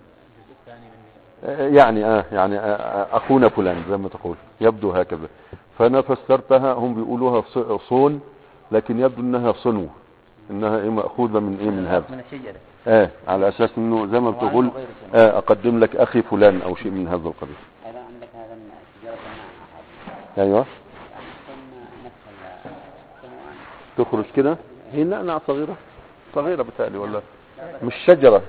آه، يعني اه يعني آه، آه، اخونا فلان زي ما تقول يبدو هكذا فانا فسرتها هم بيقولوها ص- صون لكن يبدو انها صنو انها ايه مأخوذة من ايه من هذا من الشجرة اه على اساس انه زي ما بتقول آه اقدم لك اخي فلان او شيء من هذا القبيل أيضا عندك هذا من شجرة النعناع هذه ايوه يعني تكون نفس الصنوان تخرج كده هي نعناع صغيرة صغيرة بتالي ولا مش شجرة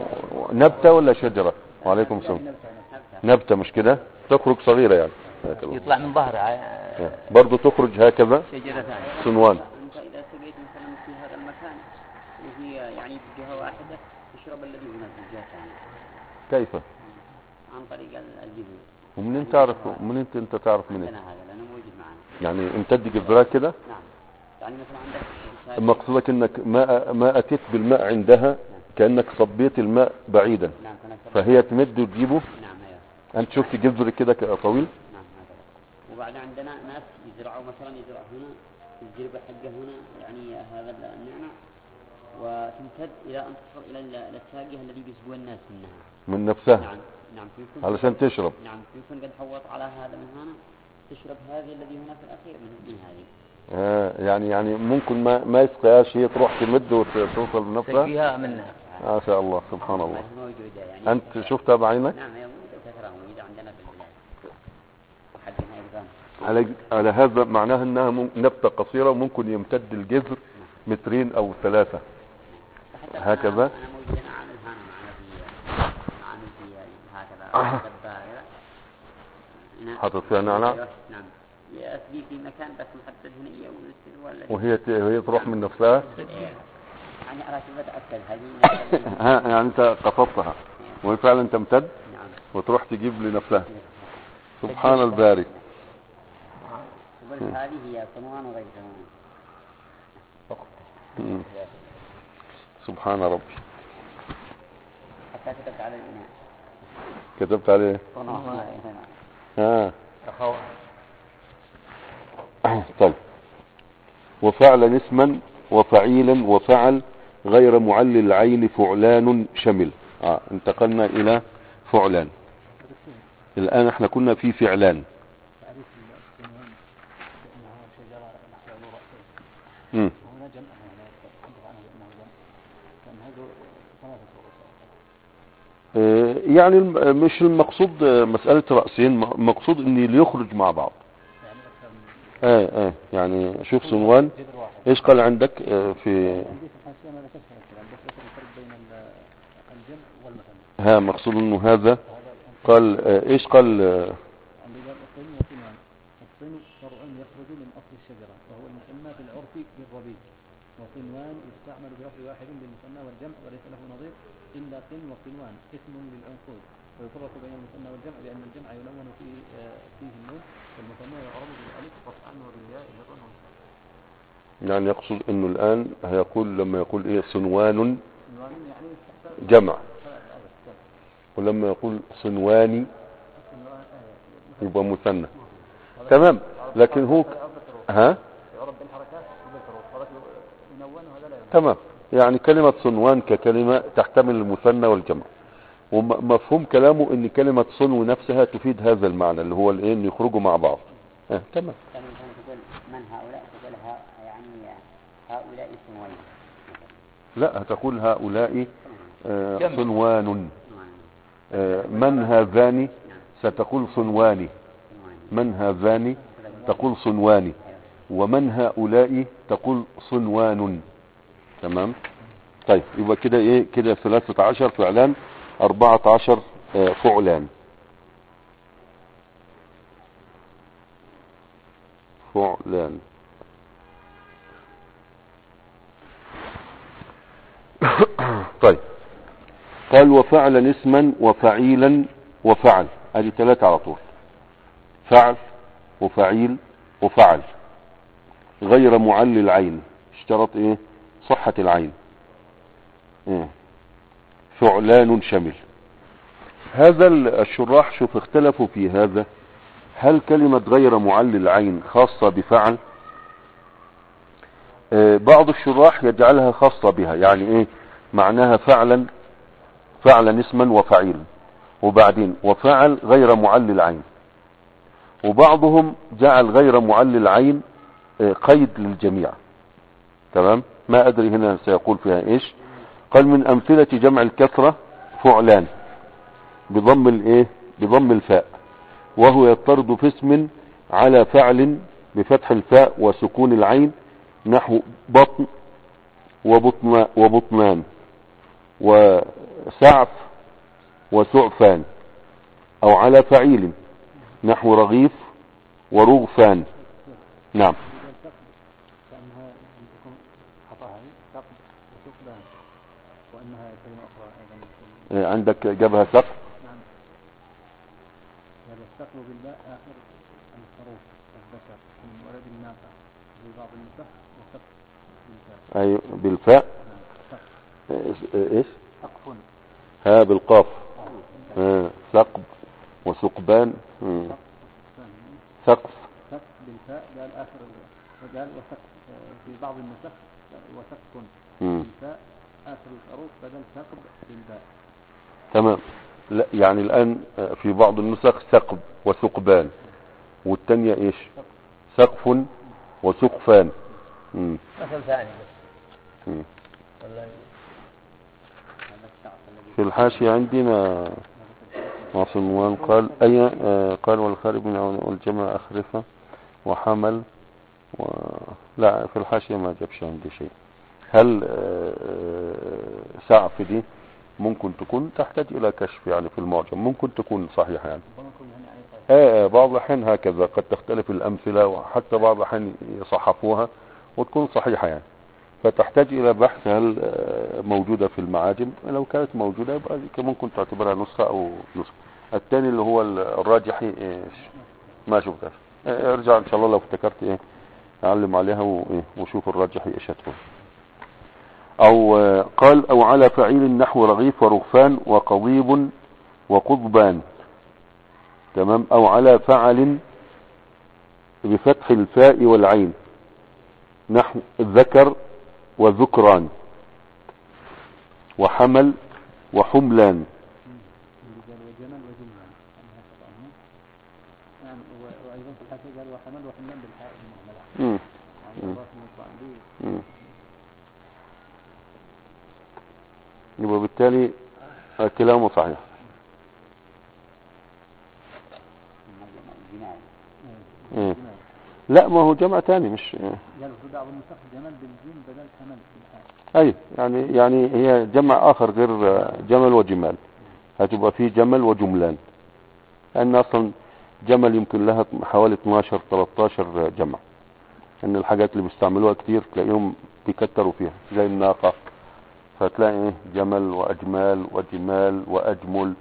نبتة ولا شجرة وعليكم السلام نبتة مش كده تخرج صغيرة يعني هكذا. يطلع من ظهرها آه. برضو تخرج هكذا شجرة ثانية صنوان أنت إذا سقيت مثلا في هذا المكان وهي يعني بجهة واحدة تشرب الذي هنا في الجهة الثانية كيف عن طريق ال- الجذور ومنين تعرف منين انت, انت تعرف منين عندنا هذا لأنه موجود معنا يعني امتد جذرها كده نعم يعني مثلا عندك شاي- مقصودك انك ما ما اتيت بالماء عندها كانك صبيت الماء بعيدا نعم تناسب فهي تمد وتجيبه نعم أيوه انت شفت جذر كده ك- طويل نعم هكذا وبعد عندنا ناس يزرعوا مثلا يزرع هنا الجربة حقه هنا يعني هذا النعنع وتمتد إلى أن تصل إلى ال- الساقية الذي بيسقوا الناس منها من نفسها نعم نعم فيكون علشان تشرب نعم فيكون قد حوط على هذا من هنا تشرب هذه الذي هنا في الأخير من من هذه آه يعني يعني ممكن ما ما يسقيهاش هي تروح تمد وتوصل بنفسها فيها منها ما شاء الله سبحان الله موجودة يعني انت شفتها بعينك نعم هي موجودة كثرة موجودة عندنا في ال- حقنا أيضا على على هذا معناها انها مم- نبته قصيره وممكن يمتد الجذر مترين او ثلاثه حتى هكذا؟ أنا أنا موجود أنا عامل هنا معنا في عامل في هكذا دبارة هنا. حاطط فيها نعناع؟ أيوة، نعم يأتي في مكان بس محدد هنا ويرسل ولا وهي ت- وهي تروح من نفسها يعني أنا شو بتأكد هذه ها يعني انت قصدتها وهي فعلا تمتد نعم وتروح تجيب لنفسها سبحان الباري وبل هذه هي صنوان وغير صنوان مم. سبحان ربي حتى كتبت على الإناء كتبت عليه صنوان ها أخو طيب وفعلا اسما وفعيلا وفعل غير معلل العين فعلان شمل آه. انتقلنا الى فعلان الان احنا كنا في فعلان مم. آه، يعني الم- مش المقصود آه، مسألة رأسين م- مقصود ان اللي يخرج مع بعض اه اه يعني شوف سنوان ايش قال عندك آه، في ها مقصود انه هذا قال آه، ايش قال آه، الصن فرع يخرج من أصل الشجرة وهو المسمى في العرف بالربيع وصنوان يستعمل بلفظ واحد بالمثنى والجمع وليس له نظير إلا صن وصنوان اسم للعنقود ويفرق بين المثنى والجمع لأن الجمع يلون فيه آه، فيه النون والمثنى يعرب بالألف قطعا وبالياء جرا يعني يقصد انه الان هيقول لما يقول ايه صنوان صنوان يعني يستحسن جمع ولما يقول صنواني يبقى مثنى تمام لكن هو ها يعرب بالحركات وبالحروف ولكن ينون وهذا لا ينون تمام يعني كلمة صنوان ككلمة تحتمل المثنى والجمع ومفهوم كلامه ان كلمة صنو نفسها تفيد هذا المعنى اللي هو الايه ان يخرجوا مع بعض اه تمام كان مثلا تقول من هؤلاء تقول ها يعني هؤلاء صنوين لا هتقول هؤلاء آه، جمع. صنوان آه، من هذان ستقول صنواني من هذان تقول صنواني ومن هؤلاء تقول صنوان تمام طيب يبقى كده ايه كده ثلاثة عشر فعلان اربعة عشر آه، فعلان فعلان طيب قال وفعلا اسما وفعيلا وفعل ادي ثلاثة على طول فعل وفعيل وفعل غير معل العين اشترط ايه صحة العين ايه فعلان شمل هذا الشراح شوف اختلفوا في هذا هل كلمة غير معل العين خاصة بفعل آه، بعض الشراح يجعلها خاصة بها يعني ايه معناها فعلا فعلا اسما وفعيلا وبعدين وفعل غير معل العين وبعضهم جعل غير معل العين آه، قيد للجميع تمام ما ادري هنا سيقول فيها ايش قال من امثلة جمع الكثرة فعلان بضم الايه بضم الفاء وهو يطرد في اسم على فعل بفتح الفاء وسكون العين نحو بطن وبطن وبطنان وسعف وسعفان او على فعيل نحو رغيف ورغفان نعم إذا الثقب كأنها أن تكون خطأها ثقب وثقبان وأنها كلمة أخرى أيضا آه، عندك جابها سقف نعم هذا الثقب بالباء آخر الخروف الذكر من ولد الناقة في بعض النسخ وثقب بالباء ايوه بالفاء نعم ثقب آه، آه، ايش سقف ها بالقاف آه، ثقب وثقبان مم. ثقف سقف بالفاء قال آخر ال- قال وسقف آه، في بعض النسخ وسقف مم. بالفاء آخر الخروف بدل ثقب بالباء تمام لا يعني الآن آه، في بعض النسخ ثقب وثقبان والتانية ايش سقف وسقفان مم. مثل ثاني بس مم. والله في الحاشية عندنا عاصموان قال أي آه، قال والخارج من أول- والجمع أخرفة وحمل و... لا في الحاشية ما جابش عندي شيء هل آه، آه، سعف دي ممكن تكون تحتاج إلى كشف يعني في المعجم ممكن تكون صحيحة يعني ربما يكون هنا أي طيب آه، بعض الأحيان هكذا قد تختلف الأمثلة وحتى بعض الأحيان يصحفوها وتكون صحيحة يعني فتحتاج إلى بحث هل آه، موجودة في المعاجم لو كانت موجودة يبقى دي ممكن تعتبرها نسخة أو نسخة الثاني اللي هو الراجحي إيه، ما شفتهاش آه، ارجع إن شاء الله لو افتكرت إيه أعلم عليها وإيه، وشوف الراجحي إيش هتكون أو آه، قال أو على فعيل نحو رغيف ورغفان وقضيب وقضبان تمام او على فعل بفتح الفاء والعين نحو ذكر وذكران وحمل وحملان رجال وجمل وجملان أنها خطأ نعم و- وأيضا في الحاشية قال وحمل وحملان بالحاء المهملة مم. يعني الله المطلع به مم. يبقى بالتالي كلاهما صحيح جمال مم. لا ما هو جمع تاني مش قال في بعض النسخ جمل بالجيم بدل حمل بالحاء اي يعني يعني هي جمع اخر غير جمل وجمال هتبقى فيه جمل وجملان لان اصلا جمل يمكن لها حوالي 12 13 جمع ان الحاجات اللي بيستعملوها كتير تلاقيهم بيكتروا فيها زي الناقة فتلاقي ايه جمل واجمال وجمال واجمل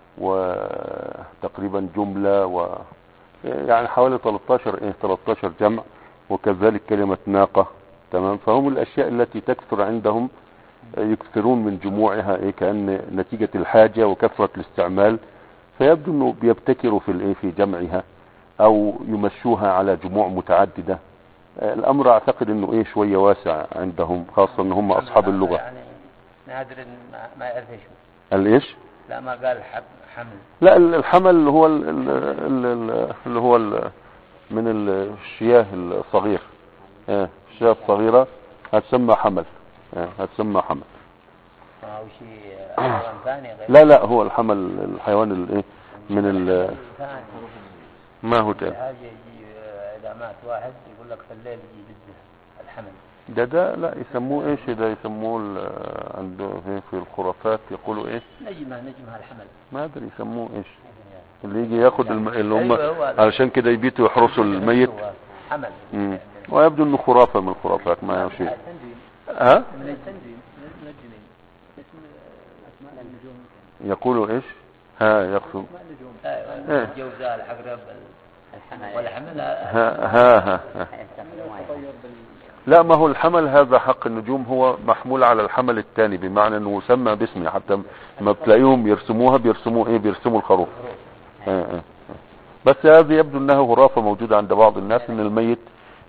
وتقريبا جملة و يعني حوالي 13 ايه 13 جمع وكذلك كلمة ناقة تمام فهم الاشياء التي تكثر عندهم يكثرون من جموعها ايه كأن نتيجة الحاجة وكثرة الاستعمال فيبدو انه بيبتكروا في الايه في جمعها او يمشوها على جموع متعددة آه، الامر اعتقد انه ايه شوية واسع عندهم خاصة ان هم اصحاب اللغة يعني نادر إن ما, ما يعرف ايش هو. الايش لا ما قال حب حمل لا ال- الحمل اللي هو ال- ال- ال- ال- اللي هو ال- من الشياه الصغير آه، الشياه الصغيرة هتسمى حمل آه، هتسمى حمل ما هو شيء حيوان ثاني غير لا لا هو الحمل الحيوان الايه من ال ثاني ما هو تاني حاجة يجي آه، إذا مات واحد يقول لك في الليل يجي يدزه الحمل ده ده لا يسموه ايش ده يسموه ال- عنده في في الخرافات يقولوا ايش نجمة نجمها الحمل ما ادري يسموه ايش اللي يجي ياخد الم... اللي هم أيوة هو هذا. علشان كده يبيتوا يحرسوا الميت هو حمل مم. ويبدو انه خرافة من الخرافات ما شيء التنجيم ها من التنجيم من الجنين اسم أسماء النجوم يقولوا ايش ها يقصد أسماء النجوم ايوه إيه. الجوزاء العقرب الحمل والحمل ها ها, ها, ها. يستخدمون تطير بال لا ما هو الحمل هذا حق النجوم هو محمول على الحمل الثاني بمعنى انه يسمى باسمه حتى ما بتلاقيهم يرسموها بيرسموا ايه بيرسموا الخروف آه آه. بس هذه يبدو انها خرافة موجودة عند بعض الناس ان الميت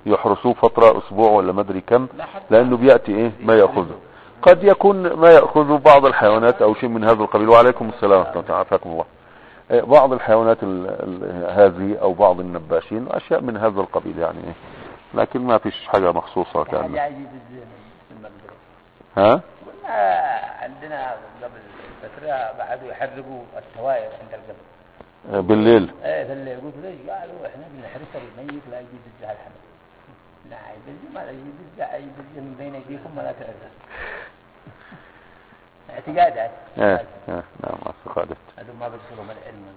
يحرسوه فترة اسبوع ولا ما ادري كم لا حتى لانه بيأتي ايه ما يأخذه قد يكون ما يأخذه بعض الحيوانات او شيء من هذا القبيل وعليكم السلام ورحمة الله عافاكم الله آه، بعض الحيوانات ال- ال- هذه او بعض النباشين اشياء من هذا القبيل يعني إيه. لكن ما فيش حاجة مخصوصة كان حاجة عجيبة الزين في المنزل ها قلنا عندنا قبل فترة بعدوا يحرقوا التواير عند القبر آه، بالليل ايه في الليل قلت ليش قالوا احنا بنحرس الميت لا يجي يدزها الحمل لا يدزي ما لا يجي يدزها يدزي من بين ايديكم ولا تعرفها اعتقادات ايه ايه نعم اعتقادات هذول ما بيرسلوا من العلم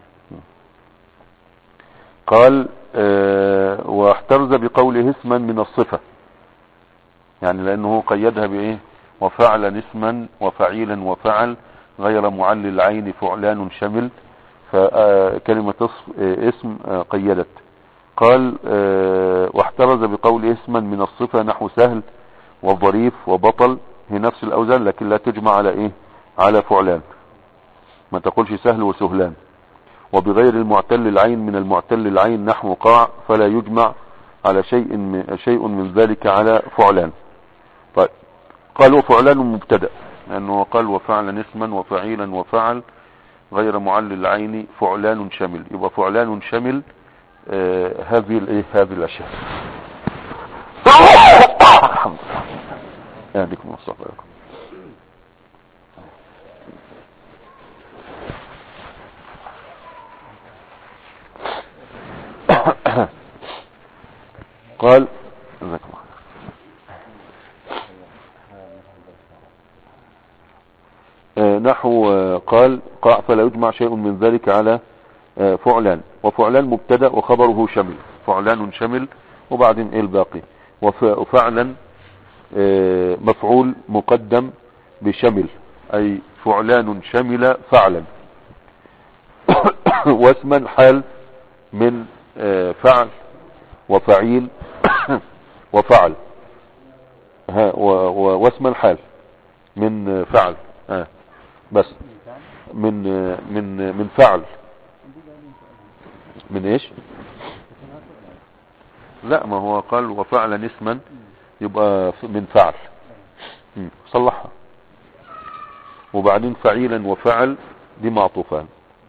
قال آه، واحترز بقوله اسما من الصفة يعني لانه قيدها بايه وفعل اسما وفعيلا وفعل غير معل العين فعلان شمل فكلمة اص- آه، اسم آه، قيدت قال آه، واحترز بقول اسما من الصفة نحو سهل وظريف وبطل هي نفس الاوزان لكن لا تجمع على ايه على فعلان ما تقولش سهل وسهلان وبغير المعتل العين من المعتل العين نحو قاع فلا يجمع على شيء من شيء من ذلك على فعلان طيب قال وفعلان مبتدا لانه قال وفعلا اسما وفعيلا وفعل غير معل العين فعلان شمل يبقى فعلان شمل آه هذه الايه هذه الاشياء الحمد لله يهديكم الله ويرحمكم. قال جزاكم الله خير. آه، نحو آه، قال قاع فلا يجمع شيء من ذلك على آه، فعلان وفعلان مبتدا وخبره شمل فعلان شمل وبعدين ايه الباقي وف- وفعلا آه، مفعول مقدم بشمل اي فعلان شمل فعلا واسما حال من آه، فعل وفعيل وفعل ها و- و- واسم الحال من فعل ها بس من من من فعل من ايش لا ما هو قال وفعل اسما يبقى ف- من فعل مم، صلحها وبعدين فعيلا وفعل دي معطوفان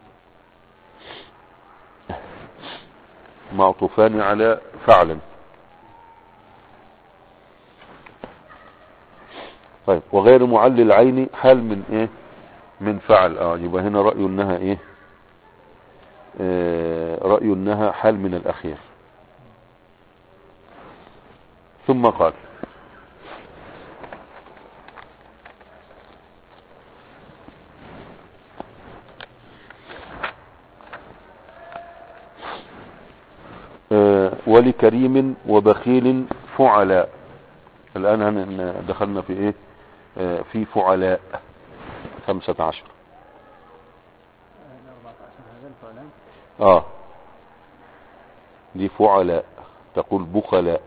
معطوفان على فعلا طيب وغير معل العين حال من ايه من فعل اه يبقى هنا رأي انها ايه آه رأي انها حال من الاخير ثم قال آه، ولكريم وبخيل فعلاء الآن هن- دخلنا في ايه آه، في فعلاء خمسة عشر هذا 14 هذا الفعلان اه دي فعلاء تقول بخلاء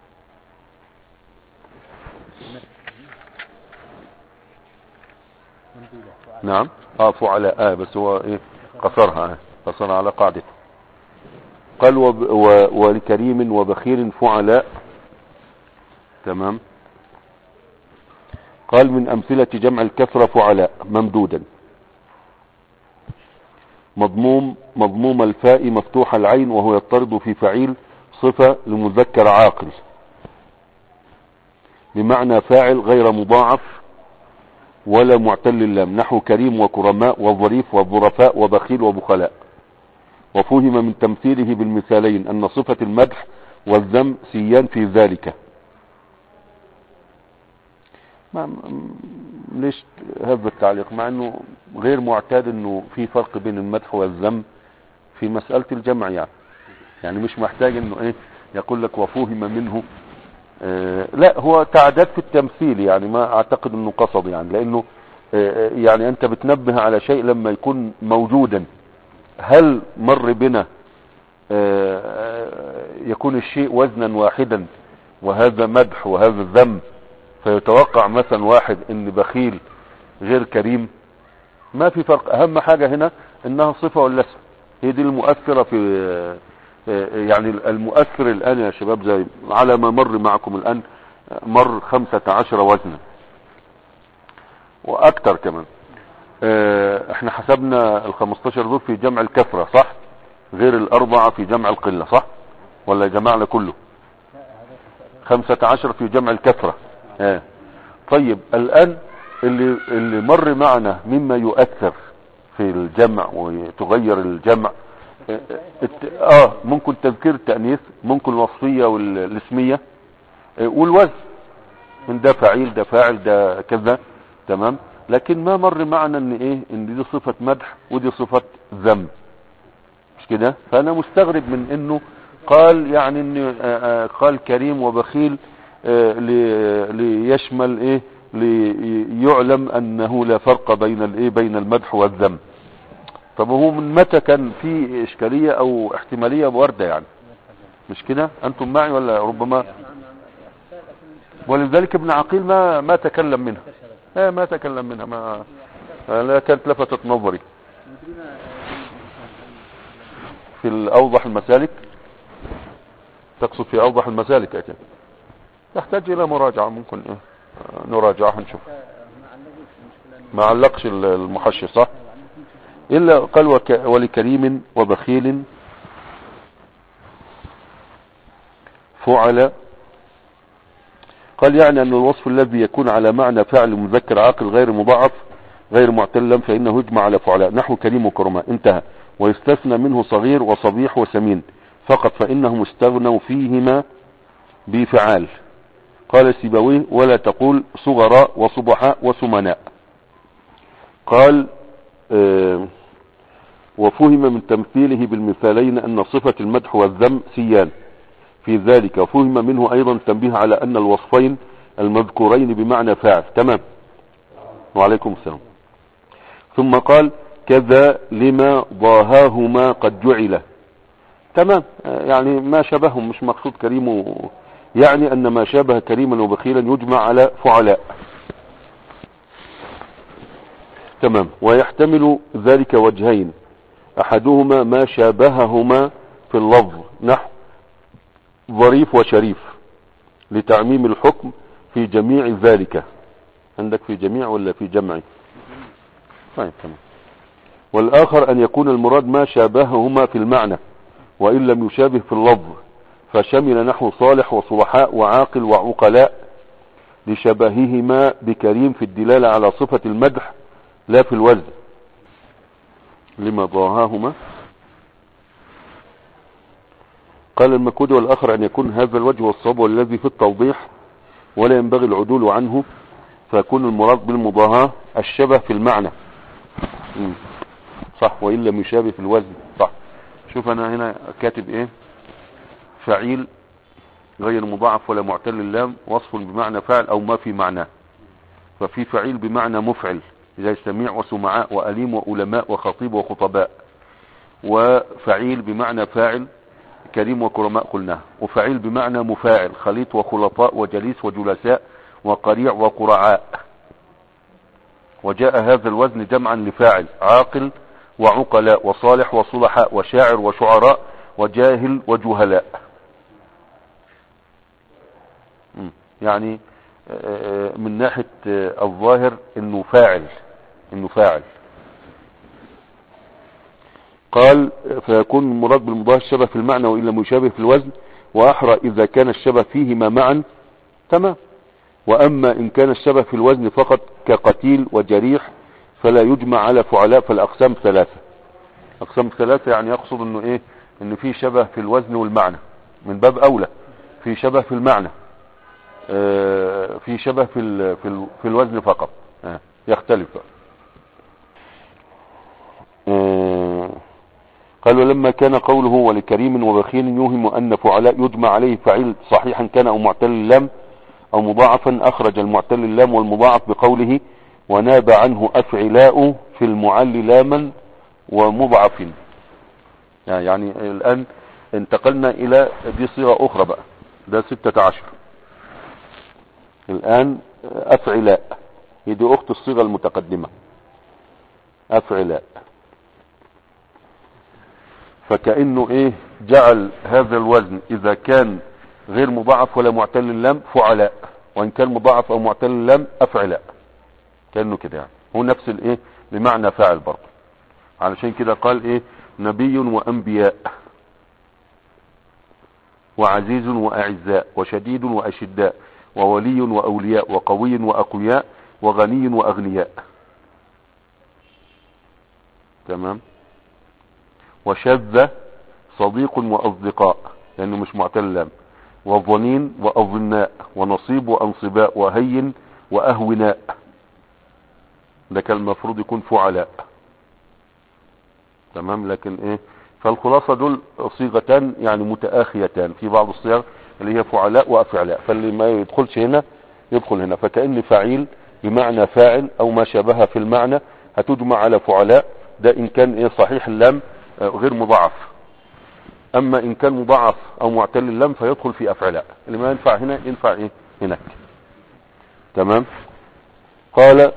ممدودة نعم اه فعلاء اه بس هو ايه قصرها آه. قصرها على قاعدته قال وب و ولكريم وبخيل فعلاء تمام قال من أمثلة جمع الكثرة فعلاء ممدودا مضموم مضموم الفاء مفتوح العين وهو يضطرد في فعيل صفة لمذكر عاقل بمعنى فاعل غير مضاعف ولا معتل اللام نحو كريم وكرماء وظريف وظرفاء وبخيل وبخلاء وفهم من تمثيله بالمثالين أن صفة المدح والذم سيان في ذلك ما م- ليش هذا التعليق مع انه غير معتاد انه في فرق بين المدح والذم في مسألة الجمع يعني يعني مش محتاج انه ايه يقول لك وفهم منه آه لا هو تعداد في التمثيل يعني ما اعتقد انه قصد يعني لانه آه يعني انت بتنبه على شيء لما يكون موجودا هل مر بنا آه يكون الشيء وزنا واحدا وهذا مدح وهذا ذم فيتوقع مثلا واحد ان بخيل غير كريم ما في فرق اهم حاجة هنا انها صفة ولا اسم هي دي المؤثرة في آه، يعني المؤثر الآن يا شباب زي على ما مر معكم الآن آه، مر خمسة عشر وزنا وأكتر كمان آه، احنا حسبنا ال 15 دول في جمع الكثرة صح غير الأربعة في جمع القلة صح ولا جمعنا كله خمسة عشر في جمع الكثرة آه. طيب الآن اللي, اللي مر معنا مما يؤثر في الجمع وتغير الجمع اه, الت- آه ممكن تذكير التأنيث ممكن الوصفية والاسمية آه، والوزن من ده فعيل ده فاعل ده كذا تمام لكن ما مر معنا ان ايه ان دي صفة مدح ودي صفة ذم مش كده فانا مستغرب من انه قال يعني ان آه، آه، قال كريم وبخيل آه، لي- ليشمل ايه ليعلم انه لا فرق بين الايه بين المدح والذم طب هو من متى كان في اشكالية او احتمالية واردة يعني مش كده انتم معي ولا ربما ولذلك ابن عقيل ما ما تكلم منها لا ما تكلم منها ما لا كانت لفتت نظري في الاوضح المسالك تقصد في اوضح المسالك اكيد تحتاج الى مراجعة ممكن إيه؟ آه، نراجعها نشوف ما علقش ال- المحشي صح الا قال وك ولكريم وبخيل فعل قال يعني ان الوصف الذي يكون على معنى فعل مذكر عاقل غير مضاعف غير معتل فانه يجمع على فعلاء نحو كريم وكرماء انتهى ويستثنى منه صغير وصبيح وسمين فقط فانهم استغنوا فيهما بفعال قال سيبويه ولا تقول صغراء وصبحاء وسمناء قال آه وفهم من تمثيله بالمثالين ان صفة المدح والذم سيان في ذلك وفهم منه ايضا تنبيه على ان الوصفين المذكورين بمعنى فاعل تمام وعليكم السلام ثم قال كذا لما ضاهاهما قد جعل تمام آه، يعني ما شبههم مش مقصود كريم و... يعني ان ما شابه كريما وبخيلا يجمع على فعلاء تمام ويحتمل ذلك وجهين احدهما ما شابههما في اللفظ نحو ظريف وشريف لتعميم الحكم في جميع ذلك عندك في جميع ولا في جمع طيب تمام والاخر ان يكون المراد ما شابههما في المعنى وان لم يشابه في اللفظ فشمل نحو صالح وصلحاء وعاقل وعقلاء لشبههما بكريم في الدلالة على صفة المدح لا في الوزن لما ضاهاهما قال المكود والآخر أن يكون هذا الوجه والصواب والذي في التوضيح ولا ينبغي العدول عنه فيكون المراد بالمضاهاة الشبه في المعنى مم. صح وإن لم يشابه في الوزن صح شوف أنا هنا كاتب إيه فعيل غير مضاعف ولا معتل اللام وصف بمعنى فعل او ما في معناه ففي فعيل بمعنى مفعل زي سميع وسمعاء وأليم وألماء وخطيب وخطباء وفعيل بمعنى فاعل كريم وكرماء قلناه وفعيل بمعنى مفاعل خليط وخلطاء وجليس وجلساء وقريع وقرعاء وجاء هذا الوزن جمعا لفاعل عاقل وعقلاء وصالح وصلحاء وشاعر وشعراء وجاهل وجهلاء مم. يعني آه، من ناحية آه، الظاهر انه فاعل انه فاعل قال فيكون المراد بالمضاهي الشبه في المعنى وإن لم يشابه في الوزن وأحرى إذا كان الشبه فيهما معا تمام وأما إن كان الشبه في الوزن فقط كقتيل وجريح فلا يجمع على فعلاء فالأقسام ثلاثة أقسام ثلاثة يعني يقصد أنه إيه أنه في شبه في الوزن والمعنى من باب أولى في شبه في المعنى آه، في شبه في ال- في ال- في الوزن فقط آه، يختلف آه، قال ولما كان قوله ولكريم وبخيل يوهم أن فعلاء يجمع عليه فعيل صحيحا كان أو معتل اللام أو مضاعفا أخرج المعتل اللام والمضاعف بقوله وناب عنه أفعلاء في المعل لاما ومضعف يعني الآن انتقلنا إلى دي صيغة أخرى بقى ده ستة عشر الآن أفعلاء هي دي أخت الصيغة المتقدمة أفعلاء فكأنه إيه جعل هذا الوزن اذا كان غير مضاعف ولا معتل اللام فعلاء وان كان مضاعف او معتل اللام افعلاء كانه كده يعني هو نفس الايه بمعنى فاعل برضه علشان كده قال ايه نبي وانبياء وعزيز واعزاء وشديد واشداء وولي واولياء وقوي واقوياء وغني واغنياء تمام وشذ صديق واصدقاء لانه مش معتل لام وظنين واظناء ونصيب وانصباء وهين واهوناء ده كان المفروض يكون فعلاء تمام لكن ايه فالخلاصة دول صيغتان يعني متآخيتان في بعض الصيغ اللي هي فعلاء وافعلاء فاللي ما يدخلش هنا يدخل هنا فكأن فعيل بمعنى فاعل او ما شابهها في المعنى هتجمع على فعلاء ده ان كان ايه صحيح اللام آه، غير مضاعف اما ان كان مضاعف او معتل اللام فيدخل في افعلاء اللي ما ينفع هنا ينفع ايه هناك تمام قال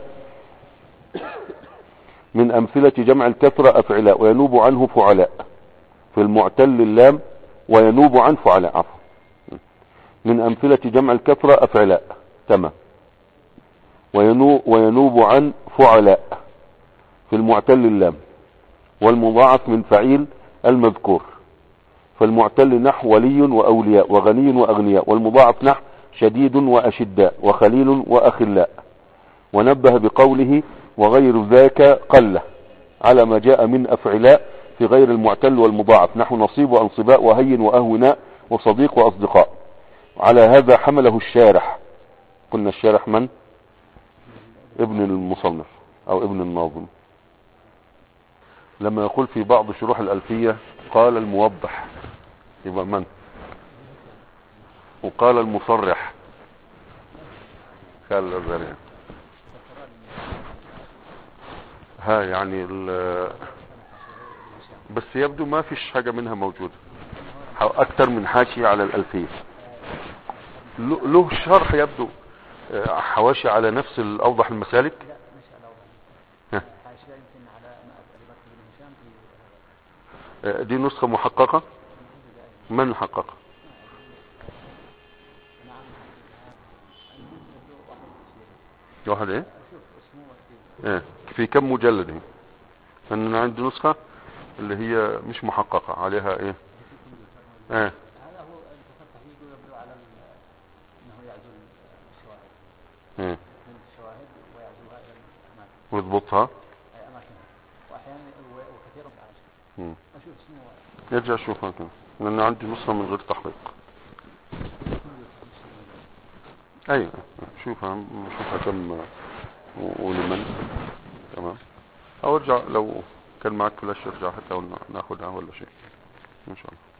من امثلة جمع الكثرة افعلاء وينوب عنه فعلاء في المعتل اللام وينوب عن فعلاء عفوا من امثلة جمع الكثرة افعلاء تمام وينوب, وينوب عن فعلاء في المعتل اللام والمضاعف من فعيل المذكور فالمعتل نحو ولي واولياء وغني واغنياء والمضاعف نحو شديد واشداء وخليل واخلاء ونبه بقوله وغير ذاك قلة على ما جاء من افعلاء في غير المعتل والمضاعف نحو نصيب وانصباء وهين واهوناء وصديق واصدقاء على هذا حمله الشارح قلنا الشارح من ابن المصنف او ابن الناظم لما يقول في بعض شروح الألفية قال الموضح يبقى من وقال المصرح قال الأزهري ها يعني ال- بس يبدو ما فيش حاجة منها موجودة أكثر من حاشية على الألفية له له شرح يبدو آه، حواشي على نفس الأوضح المسالك لا مش على وضع ها. حاشية يمكن على ما أبي بكر بن هشام في آه، دي نسخة محققة من محققة واحد ايه ايه في كم مجلد هي لان انا عندي نسخة اللي هي مش محققة عليها ايه ايه هذا هو التصفح فيه يقول يبدو على ال- انه يعزل الشواهد ايه من الشواهد ويعزلها الى الاماكن ويضبطها اي اماكنها واحيانا و- وكثيرا بعشر مم. اشوف اسمه يرجع شوفها كده لان عندي نسخة من غير تحقيق ايوه شوفها شوفها كم و- ولمن تمام او ارجع لو كان معك فلاش ارجع حتى ون- ناخدها ولا شيء ان شاء الله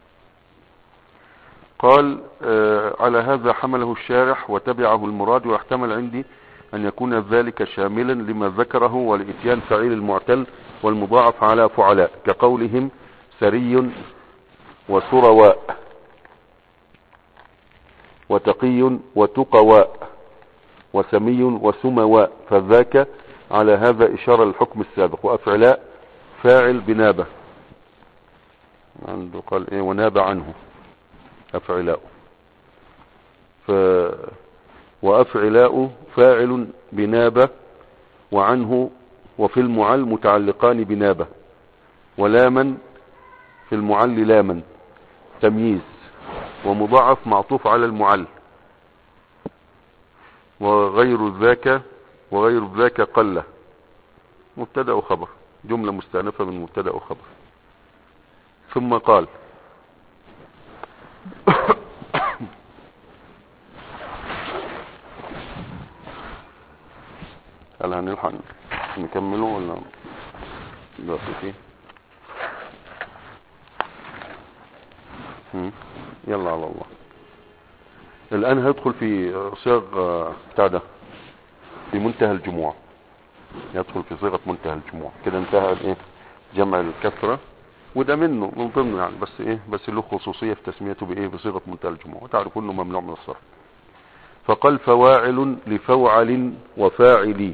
قال آه على هذا حمله الشارح وتبعه المراد ويحتمل عندي ان يكون ذلك شاملا لما ذكره ولاتيان فعيل المعتل والمضاعف على فعلاء كقولهم سري وسرواء وتقي وتقواء وسمي وسمواء فذاك على هذا إشارة للحكم السابق وأفعلاء فاعل بنابة عنده قال إيه وناب عنه أفعلاء ف وأفعلاء فاعل بنابة وعنه وفي المعل متعلقان بنابة ولاما في المعل لاما تمييز ومضاعف معطوف على المعل وغير ذاك وغير ذاك قلة مبتدا وخبر جملة مستأنفة من مبتدا وخبر ثم قال هل هنلحق نكمله ولا دلوقتي فيه مم. يلا على الله الآن هيدخل في صيغ آه، بتاع ده في منتهى الجموع يدخل في صيغة منتهى الجموع كده انتهى ايه جمع الكثرة وده منه من ضمنه يعني بس ايه بس له خصوصية في تسميته بايه بصيغة منتهى الجموع وتعرفوا انه ممنوع من الصرف فقال فواعل لفوعل وفاعلي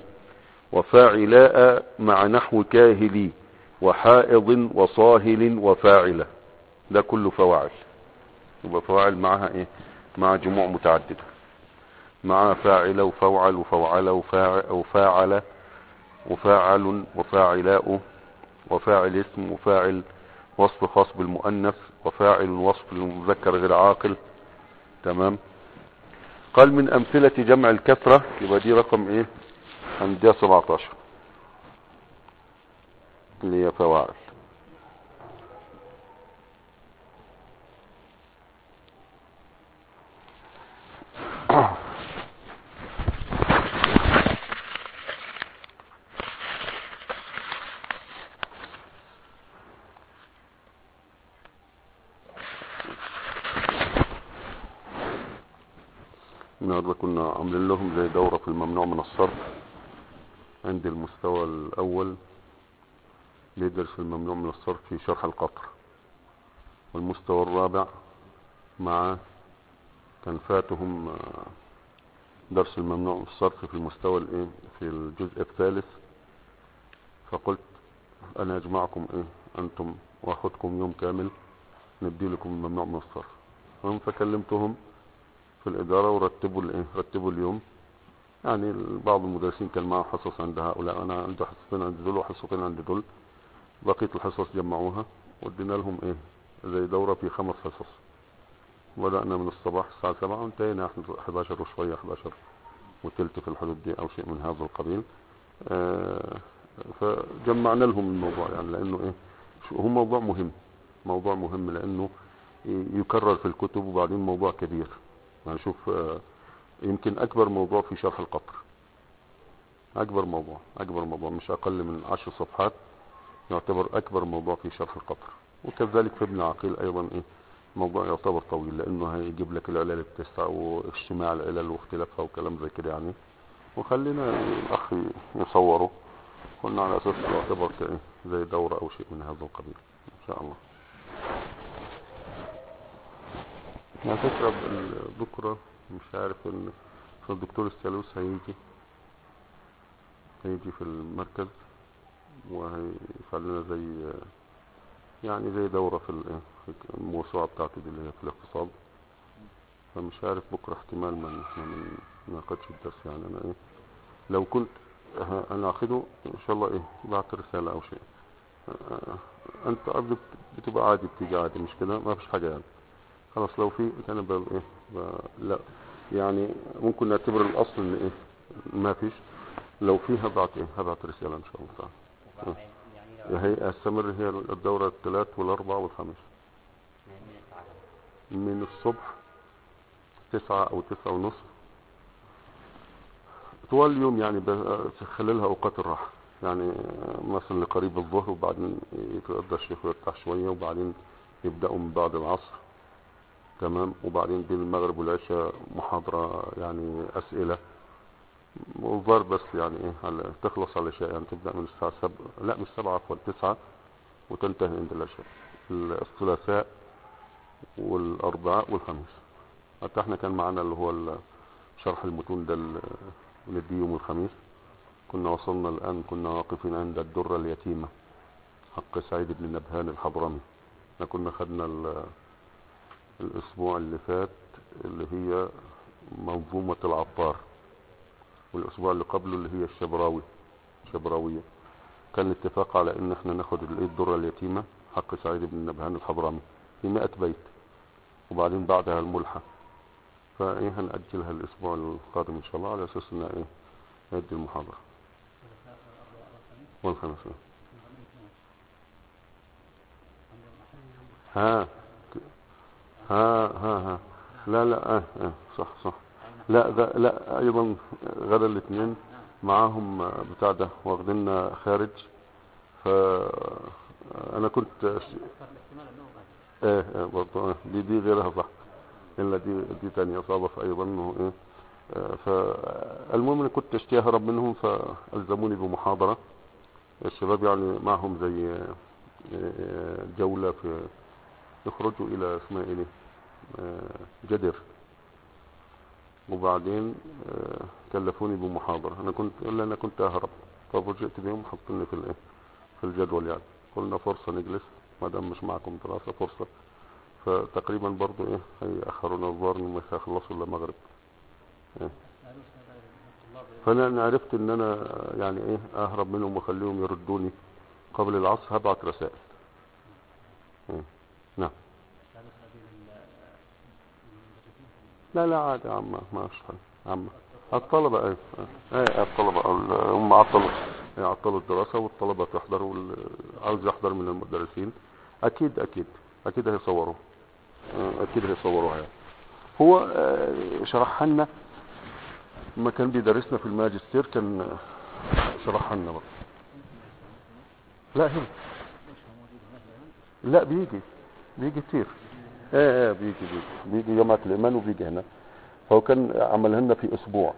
وفاعلاء مع نحو كاهلي وحائض وصاهل وفاعلة ده كله فواعل يبقى فواعل معها ايه مع جموع متعددة مع فاعل وفوعل وفوعل وفاعل وفاعل وفاعل وفاعلاء وفاعل اسم وفاعل وصف خاص بالمؤنث وفاعل وصف للمذكر غير عاقل تمام قال من امثلة جمع الكثرة يبقى دي رقم ايه عندها 17 اللي هي فواعل النهارده كنا عاملين لهم زي دورة في الممنوع من الصرف عند المستوى الأول بيدرس الممنوع من الصرف في شرح القطر والمستوى الرابع مع كان فاتهم آه، درس الممنوع من الصرف في المستوى الايه في الجزء الثالث فقلت انا اجمعكم ايه انتم واخدكم يوم كامل ندي لكم الممنوع من الصرف هم فكلمتهم في الإدارة ورتبوا الايه رتبوا اليوم يعني بعض المدرسين كان معه حصص عند هؤلاء أنا عندي حصتين عند دول وحصتين عند دول بقية الحصص جمعوها وادينا لهم ايه زي دورة في خمس حصص بدأنا من الصباح الساعة 7 وانتهينا احنا 11 وشوية 11 وتلت في الحدود دي أو شيء من هذا القبيل آه، فجمعنا لهم الموضوع يعني لأنه ايه شو- هو موضوع مهم موضوع مهم لأنه يكرر في الكتب وبعدين موضوع كبير يعني شوف آه، يمكن أكبر موضوع في شرح القطر أكبر موضوع أكبر موضوع مش أقل من عشر صفحات يعتبر أكبر موضوع في شرح القطر وكذلك في ابن عقيل أيضا إيه موضوع يعتبر طويل لأنه هيجيب لك العلل التسعة واجتماع العلل واختلافها وكلام زي كده يعني وخلينا الأخ يصوره قلنا على أساس يعتبر كإيه زي دورة أو شيء من هذا القبيل إن شاء الله على فكرة ال- بكرة مش عارف ان الدكتور السالوس هيجي هيجي في المركز وهيفعل لنا زي يعني زي دورة في ال- في الموسوعة بتاعته دي اللي هي في الاقتصاد فمش عارف بكرة احتمال ما احنا ما نناقضش الدرس يعني انا ايه لو كنت ه- انا اخده ان شاء الله ايه بعت رسالة او شيء اه، انت قصدك بتبقى عادي بتيجي عادي مش كده ما فيش حاجة يعني خلاص لو في كان ب... ايه ب... لا يعني ممكن نعتبر الاصل ان ايه ما فيش لو في هبعت ايه هبعت رسالة ان شاء الله تعالى وبعدين يعني لو هي استمر هي الدورة الثلاث والاربع والخميس من من الساعة من الصبح تسعة او تسعة ونصف طوال اليوم يعني ب- خلالها اوقات الراحة يعني مثلا لقريب الظهر وبعدين يتغدى الشيخ ويرتاح شوية وبعدين يبدأوا من بعد العصر تمام وبعدين بين المغرب والعشاء محاضرة يعني أسئلة وظهر بس يعني ايه على تخلص على العشاء يعني تبدأ من الساعة سبعة لا مش سبعة عفوا تسعة وتنتهي عند العشاء الثلاثاء والأربعاء والخميس حتى احنا كان معانا اللي هو ال- شرح المتون ده ال- نديه يوم الخميس كنا وصلنا الآن كنا واقفين عند الدرة اليتيمة حق سعيد بن نبهان الحضرمي احنا كنا خدنا ال- الأسبوع اللي فات اللي هي منظومة العطار والأسبوع اللي قبله اللي هي الشبراوي شبراوية كان الاتفاق على ان احنا ناخد الايه الدرة اليتيمة حق سعيد بن نبهان الحضرمي في 100 بيت وبعدين بعدها الملحة فايه هنأجلها الاسبوع القادم ان شاء الله على اساس ان ايه ندي المحاضرة والخميس إيه. ها ها ها ها لا لا اه اه صح صح لا ده لا ايضا غدا الاثنين معاهم آه، بتاع ده واخديننا خارج ف انا كنت ايه ايه برضه اه دي دي غيرها صح الا دي دي تانية صادف ايضا انه ايه آه، فالمهم انا كنت اشتهي اهرب منهم فالزموني بمحاضرة الشباب يعني معهم زي آه، آه، جولة في يخرجوا الى اسمها ايه دي؟ آه، جدر وبعدين آه، كلفوني بمحاضرة انا كنت الا انا كنت اهرب ففوجئت بهم حطوني في الايه في الجدول يعني قلنا فرصة نجلس ما دام مش معكم دراسة فرصة فتقريبا برضو ايه هيأخرونا الظاهر ما هيخلصوا الا المغرب إيه. فانا أنا عرفت ان انا يعني ايه اهرب منهم واخليهم يردوني قبل العصر هبعت رسائل إيه. نعم لا لا عادي يا عم ما فيش حاجه يا عم الطلبة ايه ايه الطلبة ال- هم عطلوا إيه، عطلوا الدراسة والطلبة تحضر واللي عاوز يحضر من المدرسين اكيد اكيد اكيد هيصوروا آه، اكيد هيصوروها يعني هو آه، شرحها لنا لما كان بيدرسنا في الماجستير كان آه، شرحها لنا برضه لا هنا لا بيجي بيجي كتير ايه ايه بيجي بيجي بيجي جامعة الإيمان وبيجي هنا فهو كان عملها لنا في أسبوع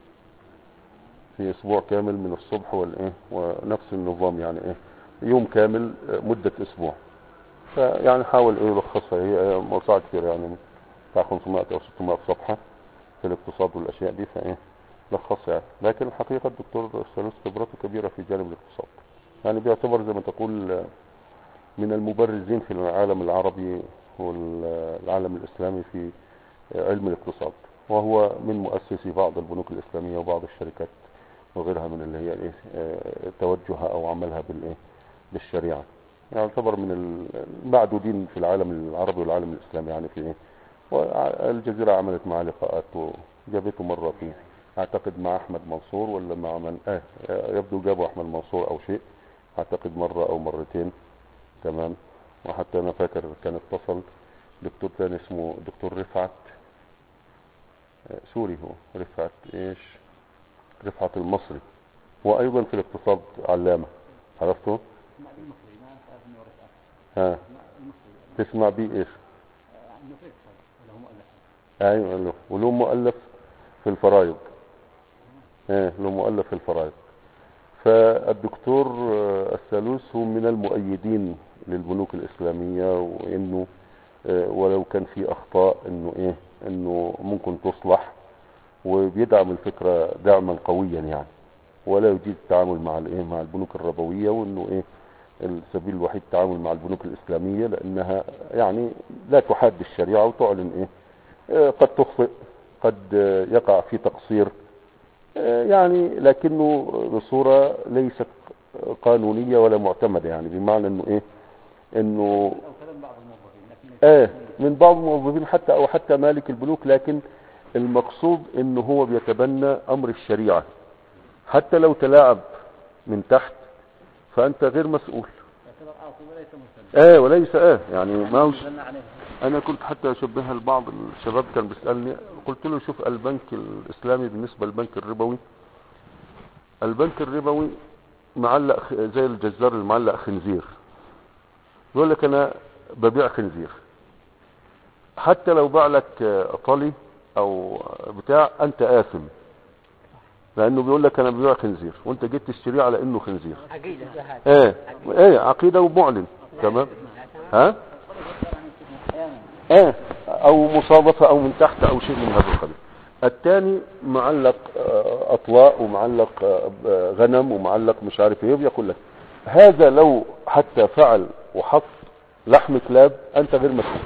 في أسبوع كامل من الصبح والإيه ونفس النظام يعني إيه يوم كامل آه، مدة أسبوع فيعني حاول إيه يلخصها هي موسوعة كتير يعني بتاع 500 أو 600 صفحة في الاقتصاد والأشياء دي فإيه لخصها يعني لكن الحقيقة الدكتور الثالوث خبرته كبيرة في جانب الاقتصاد يعني بيعتبر زي ما تقول آه، من المبرزين في العالم العربي والعالم الإسلامي في علم الاقتصاد وهو من مؤسسي بعض البنوك الإسلامية وبعض الشركات وغيرها من اللي هي إيه آه، توجهها أو عملها بالإيه بالشريعة يعني يعتبر من المعدودين في العالم العربي والعالم الإسلامي يعني في إيه والجزيرة عملت معاه لقاءات وجابته مرة في أعتقد مع أحمد منصور ولا مع من آه آه، يبدو جابوا أحمد منصور أو شيء أعتقد مرة أو مرتين تمام وحتى أنا فاكر كان اتصل دكتور تاني اسمه دكتور رفعت آه، سوري هو رفعت ايش رفعت المصري وأيضا في الاقتصاد علامة عرفته ها تسمع بيه ايش ايوه له وله مؤلف في الفرايض ايه له مؤلف في الفرايض فالدكتور آه، الثالوث هو من المؤيدين للبنوك الإسلامية وإنه آه، ولو كان في أخطاء إنه إيه إنه ممكن تصلح وبيدعم الفكرة دعما قويا يعني ولا يجيد التعامل مع الإيه مع البنوك الربوية وإنه إيه السبيل الوحيد التعامل مع البنوك الإسلامية لأنها يعني لا تحاد الشريعة وتعلن إيه آه، قد تخطئ قد آه، يقع في تقصير آه، يعني لكنه بصورة ليست قانونية ولا معتمدة يعني بمعنى انه ايه انه أو كلام بعض الموظفين لكن ايه من بعض الموظفين حتى او حتى مالك البنوك لكن المقصود انه هو بيتبنى امر الشريعة حتى لو تلاعب من تحت فانت غير مسؤول يعتبر عاصي وليس مهتم ايه وليس ايه يعني ما هوش نزلنا عليه انا كنت حتى اشبهها لبعض الشباب كان بيسالني قلت له شوف البنك الاسلامي بالنسبه للبنك الربوي البنك الربوي معلق خ- زي الجزار اللي معلق خنزير يقول لك انا ببيع خنزير حتى لو باع لك آه، طلي او بتاع انت آثم لانه بيقول لك انا ببيع خنزير وانت جيت تشتريه على انه خنزير عقيدة ايه ايه عقيده ومعلن تمام ها أحيانا ايه او مصادفة او من تحت او شيء من هذا القبيل الثاني معلق آه، اطواء ومعلق آه، آه، غنم ومعلق مش عارف ايه بيقول لك هذا لو حتى فعل وحط لحم كلاب انت غير مسؤول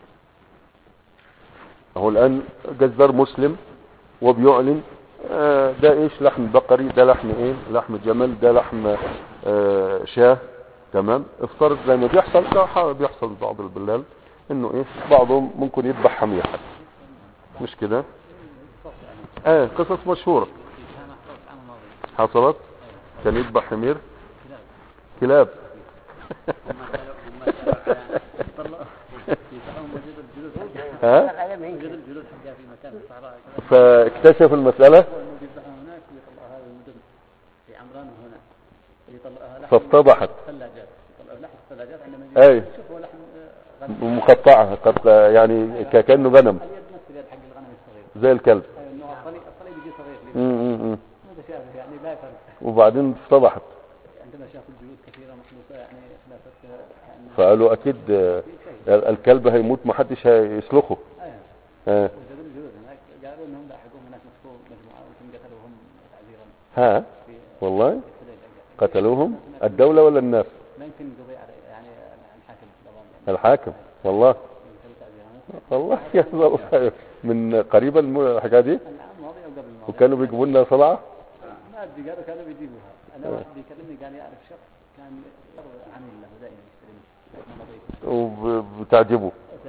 هو الان جزار مسلم وبيعلن آه، ده ايش لحم بقري ده لحم ايه لحم جمل ده لحم آه، شاه تمام افترض زي ما بيحصل ده ح- بيحصل بعض البلال انه ايه بعضهم ممكن يذبح حمير حتى مش كده اه قصص مشهورة أنا حصلت عام الماضي حصلت كان يذبح حمير كلاب هم سألوا هم سألوا على طلعوا يفتحون موجود الجلوس حقها ها موجود الجلوس حقها في مكان في الصحراء كذا فاكتشف المسألة أول ما يذبحون هناك ويطلعوا هذه المدن في عمران وهنا يطلعوها لحم فافتضحت ثلاجات يطلعوا لحم الثلاجات عندما أي. يشوفوا لحم آه، غنم مقطعة قد يعني ك- كأنه غنم اليد نفس اليد حق الغنم الصغير زي الكلب أيوة، النوع الصليب الصليب يجي صغير م- م- م. متشابه يعني لا يفرق وبعدين افتضحت عندما شافوا الجلود كثيرة مخلوطة يعني خلافت يعني فقالوا اكيد آه، الكلب هيموت ما حدش هيسلخه ايوه آه. وجدوا الجلود هناك قالوا انهم لاحقوهم هناك مسكوا مجموعة ويمكن قتلوهم تعذيرا ها في والله في- قتلوهم الدولة ولا الناس ما يمكن قضي عليه يعني الحاكم طبعا يعني الحاكم والله والله يا الله من قريبا الم- الحكايه دي العام الماضي او قبل الماضي وكانوا بيجيبوا لنا صلعه ما ادري قالوا كانوا بيجيبوها انا واحد بيكلمني قال يعرف شخص كان عميل له دائما يشتري منه. وبتعجبه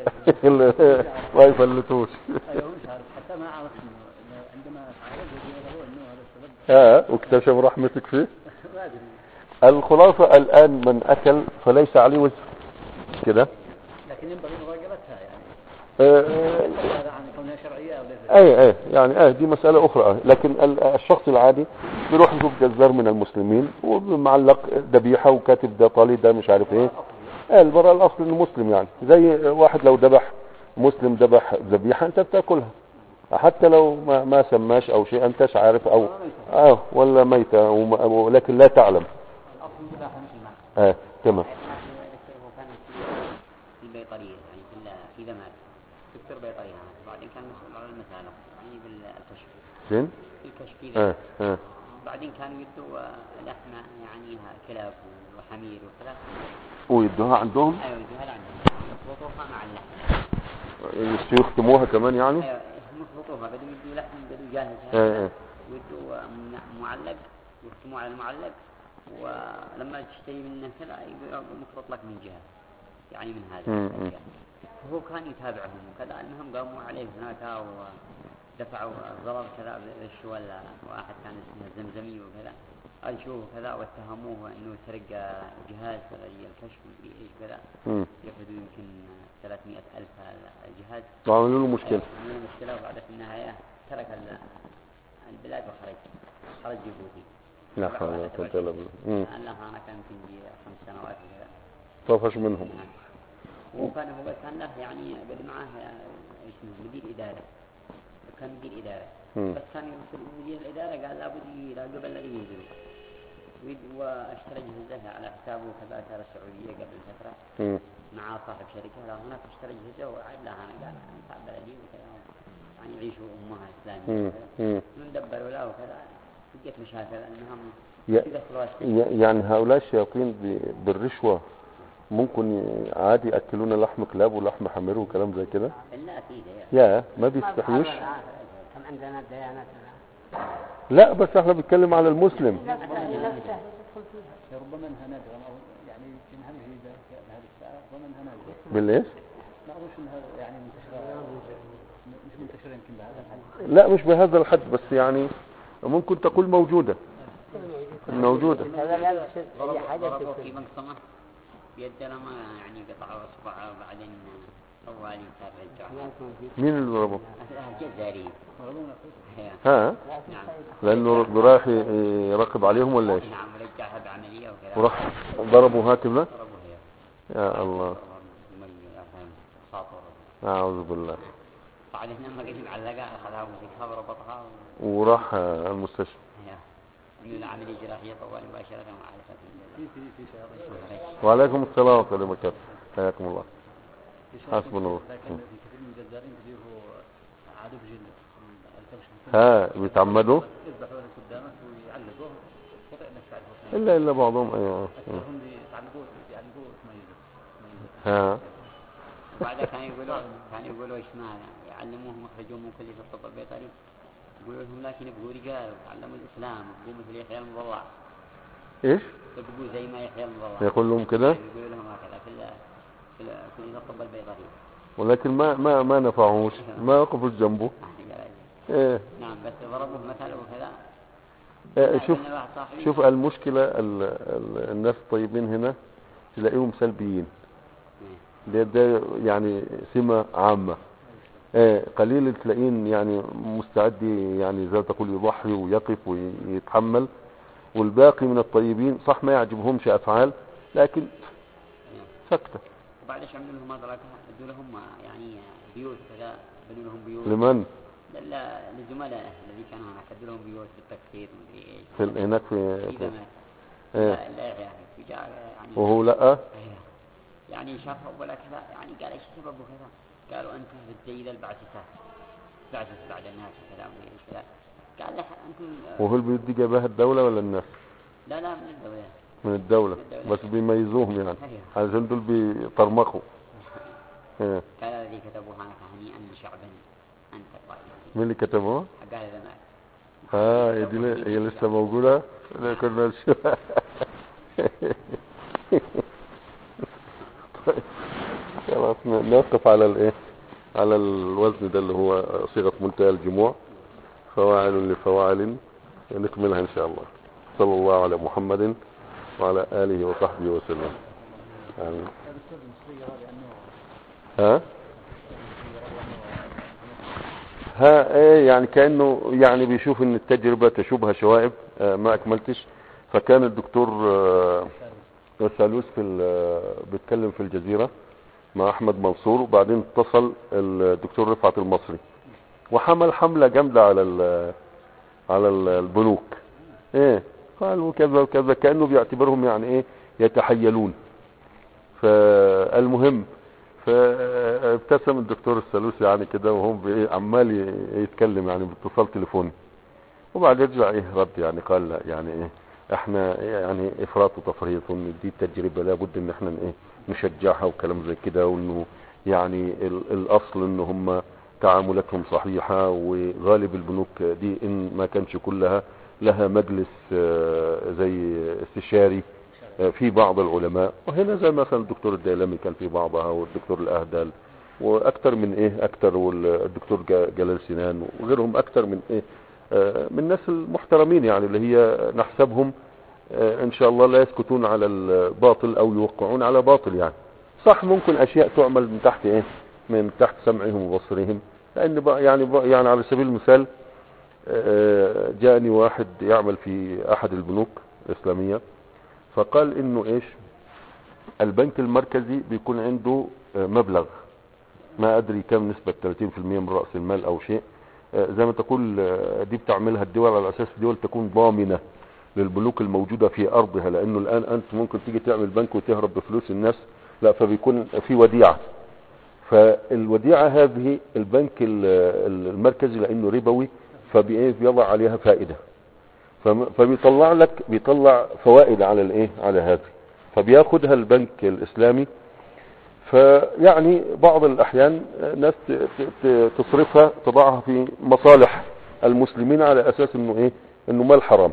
ما يفلتوش ايوه مش عارف حتى ما عرفت انه إنه عندما تعرض هو انه هذا السبب ها واكتشف رحمتك فيه ما ادري الخلاصة الآن من أكل فليس عليه وزر كده لكن ينبغي مراقبتها يعني آه، هذا عن كونها شرعيه او ليست اي اي يعني اه دي مسألة أخرى آه. لكن ال- الشخص العادي بيروح يشوف جزار من المسلمين ومعلق ذبيحة وكاتب ده طالي ده مش عارف ايه اه البراء الأصل إنه مسلم يعني زي واحد لو ذبح مسلم ذبح ذبيحة أنت بتاكلها حتى لو ما, ما سماش أو شيء أنتش عارف أو اه ولا ميتة وما- ولكن لا تعلم الأصل الإباحة مثل ما اه تمام دكتور هو كان في البيطرية يعني في ال- في ذمات دكتور بيطري هذا بعدين كان مسؤول على المسالة يعني بالكشف زين في الكشف في اه ذمات اه بعدين كانوا يدوا لحم يعني ها- كلاب وحمير وكذا ويدوها عندهم ايوه يدوا هذا عندهم يخلطوها مع اللحم يختموها كمان يعني ايوه هم يخلطوها بدوا يدوا لحم بدوا جاهز ايه هذا ايه ويدوا م- معلق يختموا على المعلق ولما تشتري منه كذا يقول مخلط لك من جهة يعني من هذا مم، الجهة. فهو كان يتابعهم وكذا المهم قاموا عليه هناك ودفعوا ضرب كذا بالشو ولا واحد كان اسمه الزمزمي وكذا أنشوه كذا واتهموه انه سرق جهاز ولا الكشف مدري ايش كذا مم. يأخذوا يمكن 300 ألف هذا الجهاز وعملوا له مشكلة عملوا مشكلة وبعد في النهاية ترك ال- البلاد وخرج خرج جيبوتي لا حول ولا قوة إلا بالله مم. الآن له أنا كان يمكن خمس سنوات وكذا طفش منهم نعم. وكان هو كان له يعني قد معاه اسمه مدير إدارة كان مدير إدارة مم. بس كان يرسل مدير الإدارة قال لابد يراقب الذي ينزل ويد- واشترى جهزه على حسابه كذا كان السعودية قبل فترة مم. مع صاحب شركة لا هناك اشترى جهزه وعاد لها أنا قال أنت بلدي وكذا يعني يعيشوا أمها إسلامية مم. وكذا مم. من دبروا له وكذا لقيت مشاكل أنهم يا- يدخلوا ي- يعني هؤلاء الشياطين ب- بالرشوة ممكن ي- عادي يأكلونا لحم كلاب ولحم حمير وكلام زي كده إلا أكيد يعني يا ما بيستحيوش كم عندنا ديانات لا بس احنا بنتكلم على المسلم ربما انها نادرا او يعني يمكن هل هي ذلك هذه الساعه ربما انها نادرا بالايش ما اظنش انها يعني منتشره مش منتشره يمكن بهذا الحد لا مش بهذا الحد بس يعني ممكن تقول موجودة موجودة هذا لا يصير اي ضربوا حاجه ضربوا في تكون مقسمة بيد لما يعني قطعوا اصبعه وبعدين طوالي تابع الجرح مين اللي ضربه الجزائري ضربونا ها نعم لانه رايح ي- يراقب عليهم ولا ايش نعم رجعها بعملية وكذا وراح ضربوا هكذا ضربوا هي يا الله خاطر اعوذ بالله بعدين لما قلت معلقة أخذها ومسكها وربطها وراح آه، المستشفى وهي عملوا له عملية جراحية طوال مباشرة مع الفتاة في في في شياطين وعليكم السلام ورحمة الله وبركاته حياكم الله في شياطين حسبنا الله. لكن في كثير من الجزائرين تجيه عدو بجلد الكبش ها بيتعمدوا يذبحوا لك قدامك ويعلقوه تستطيع انك تعرفه الا الا بعضهم ايوه اكثرهم يتعلقوه يعلقوه تميزه تميزه ها وبعدها كانوا يقولوا كانوا يقولوا ايش ما يعلموهم يخرجون من كلية الطب البيطري يقولوا لهم لكن ابقوا رجال وتعلموا الاسلام ابقوا مثل يحيى المضلع ايش ابقوا زي ما يحيى المضلع يقول لهم كده يقولوا لهم هكذا في ال- في ال- كلية الطب البيطري ولكن ما ما ما نفعوش ما وقفوا جنبه يعني قال ايه نعم بس ضربوه مثلا وكذا إيه، شوف لكن واحد صاحبي شوف المشكلة ال ال الناس الطيبين هنا تلاقيهم سلبيين إيه. ده, ده يعني سمة عامة ايه قليل تلاقين يعني مستعد يعني زي ما تقول يضحي ويقف ويتحمل والباقي من الطيبين صح ما يعجبهمش افعال لكن إيه. سكتة وبعد ايش عملوا لهم هذا ادوا لهم يعني بيوت كذا بنوا لهم بيوت لمن لل- لزملائه الذي كانوا هناك ادوا لهم بيوت بالتكسير ومدري ايش في ال- هناك في, في في زمان ايه لا لا يعني وجاء يعني وهو لا إيه. يعني شافوا ولا كذا يعني قال ايش سببه كذا قالوا انت زي ذا البعثة بعثت بعد الناس كذا ومدري ايش كذا قال له انتم وهو البيوت دي جابها الدولة ولا الناس لا لا من الدولة من الدولة من الدولة. بس بيميزوهم يعني أيوه. عشان دول بيطرمخوا ايه قال الذي كتبوها لك هنيئا لشعبا أنت قائل مين اللي كتبوها؟ قال هذا مات اه هي دي ل- هي لسه موجودة لا كنا نشوفها. طيب خلاص ن- نوقف على الايه على الوزن ده اللي هو صيغة منتهى الجموع فواعل لفواعل نكملها ان شاء الله صلى الله على محمد وعلى آله وصحبه وسلم آمين. هذا استخدم صيغة لأنه ها ها ايه يعني كانه يعني بيشوف ان التجربه تشوبها شوائب آه، ما اكملتش فكان الدكتور آه، سالوس في ال- بيتكلم في الجزيره مع احمد منصور وبعدين اتصل الدكتور رفعت المصري وحمل حمله جامده على ال- على ال- البنوك ايه قالوا كذا وكذا كانه بيعتبرهم يعني ايه يتحيلون فالمهم فابتسم الدكتور السلوسي يعني كده وهو بإيه عمال ي- يتكلم يعني باتصال تليفوني وبعد يرجع ايه رد يعني قال لا يعني ايه احنا يعني افراط وتفريط وان دي التجربه لابد ان احنا ايه نشجعها وكلام زي كده وانه يعني ال- الاصل ان هم تعاملاتهم صحيحه وغالب البنوك دي ان ما كانش كلها لها مجلس آه، زي استشاري آه، في بعض العلماء وهنا زي مثلا الدكتور الديلمي كان في بعضها والدكتور الاهدل واكتر من ايه اكتر والدكتور جا- جلال سنان وغيرهم اكتر من ايه آه، من الناس المحترمين يعني اللي هي نحسبهم آه، ان شاء الله لا يسكتون على الباطل او يوقعون على باطل يعني صح ممكن اشياء تعمل من تحت ايه من تحت سمعهم وبصرهم لان بقى يعني بقى يعني على سبيل المثال آه، جاءني واحد يعمل في احد البنوك الاسلاميه فقال انه ايش البنك المركزي بيكون عنده آه، مبلغ ما ادري كم نسبة 30% من رأس المال او شيء آه، زي ما تقول آه، دي بتعملها الدول على اساس الدول تكون ضامنة للبنوك الموجودة في ارضها لانه الان انت ممكن تيجي تعمل بنك وتهرب بفلوس الناس لا فبيكون في وديعة فالوديعة هذه البنك ال- ال- المركزي لانه ربوي فبإيه بيضع عليها فائدة فم- فبيطلع لك بيطلع فوائد على الايه على هذه فبياخدها البنك الاسلامي فيعني بعض الاحيان ناس ت- ت- ت- تصرفها تضعها في مصالح المسلمين على اساس انه ايه انه مال حرام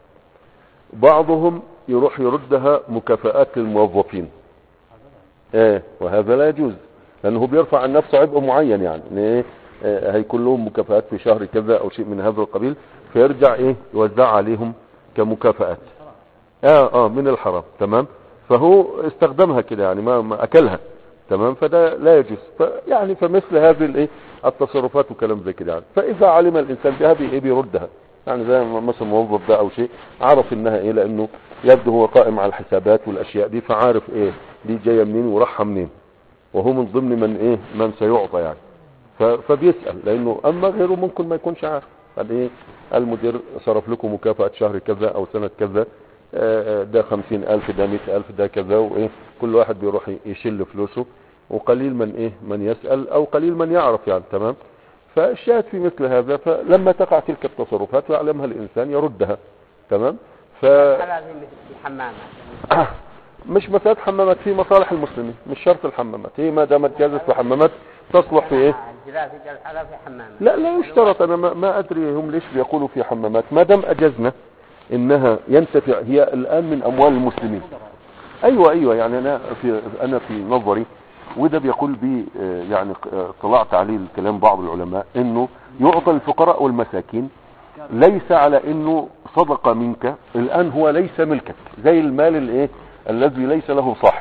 بعضهم يروح يردها مكافآت للموظفين ايه وهذا لا يجوز لانه بيرفع عن نفسه عبء معين يعني إن ايه آه، هيكون لهم مكافآت في شهر كذا او شيء من هذا القبيل فيرجع ايه يوزع عليهم كمكافآت اه اه من الحرام تمام فهو استخدمها كده يعني ما, ما اكلها تمام فده لا يجوز يعني فمثل هذه الايه التصرفات وكلام زي كده يعني فاذا علم الانسان بها بي- إيه بيردها يعني زي ما مثلا موظف ده او شيء عرف انها ايه لانه يبدو هو قائم على الحسابات والاشياء دي فعارف ايه دي جايه منين وراحها منين وهو من ضمن من ايه من سيعطى يعني ف- فبيسأل لانه اما غيره ممكن ما يكونش عارف قال ايه المدير صرف لكم مكافأة شهر كذا او سنة كذا آه، آه، ده خمسين الف ده مئة الف ده كذا وايه كل واحد بيروح يشل فلوسه وقليل من ايه من يسأل او قليل من يعرف يعني تمام فالشاهد في مثل هذا فلما تقع تلك التصرفات ويعلمها الانسان يردها تمام ف هذا في حمامة مش مسألة حمامات في مصالح المسلمين مش شرط الحمامات هي ما دامت جازت في حمامات تصلح في ايه الجلال في جلال هذا في حمامة لا لا يشترط انا ما, ما ادري هم ليش بيقولوا في حمامات ما دام اجزنا انها ينتفع هي الان من اموال المسلمين ايوه ايوه يعني انا في انا في نظري وده بيقول بي آه، يعني آه، طلعت عليه الكلام بعض العلماء انه يعطى الفقراء والمساكين ليس على انه صدقة منك الان هو ليس ملكك زي المال الايه الذي ليس له صاحب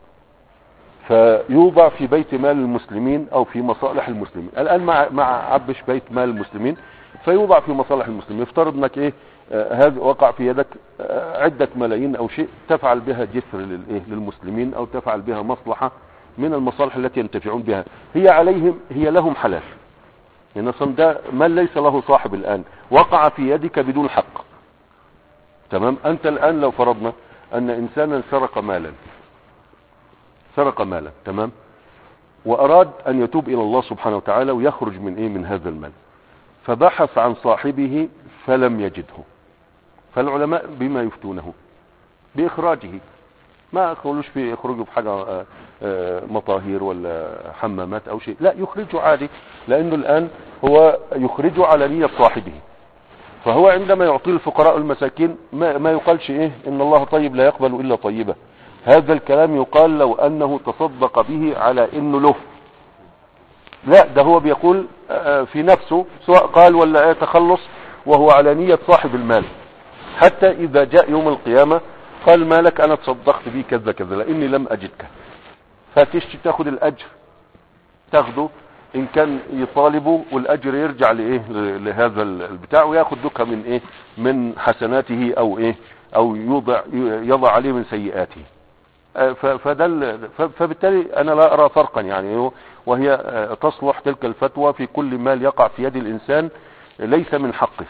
فيوضع في بيت مال المسلمين او في مصالح المسلمين الان مع مع عبش بيت مال المسلمين فيوضع في مصالح المسلمين يفترض انك ايه آه، هذا وقع في يدك آه، عدة ملايين او شيء تفعل بها جسر للايه للمسلمين او تفعل بها مصلحة من المصالح التي ينتفعون بها هي عليهم هي لهم حلال يعني اصلا ده مال ليس له صاحب الان وقع في يدك بدون حق تمام انت الان لو فرضنا ان انسانا سرق مالا سرق مالا تمام واراد ان يتوب الى الله سبحانه وتعالى ويخرج من ايه من هذا المال فبحث عن صاحبه فلم يجده فالعلماء بما يفتونه باخراجه ما يقولوش في يخرجوا بحاجة آه، آه، مطاهير ولا حمامات او شيء لا يخرجه عادي لانه الان هو يخرجه على نية صاحبه فهو عندما يعطي الفقراء المساكين ما, ما يقالش ايه ان الله طيب لا يقبل الا طيبة هذا الكلام يقال لو انه تصدق به على انه له لا ده هو بيقول آه، في نفسه سواء قال ولا ايه تخلص وهو على نية صاحب المال حتى اذا جاء يوم القيامة قال مالك انا تصدقت بيه كذا كذا لاني لم اجدك فتشتي تاخد الاجر تاخده ان كان يطالبه والاجر يرجع لايه ل- لهذا البتاع وياخد دكها من ايه من حسناته او ايه او يوضع يضع عليه من سيئاته آه، ف- فده ال- ف- فبالتالي انا لا ارى فرقا يعني هو- وهي آه، تصلح تلك الفتوى في كل مال يقع في يد الانسان ليس من حقه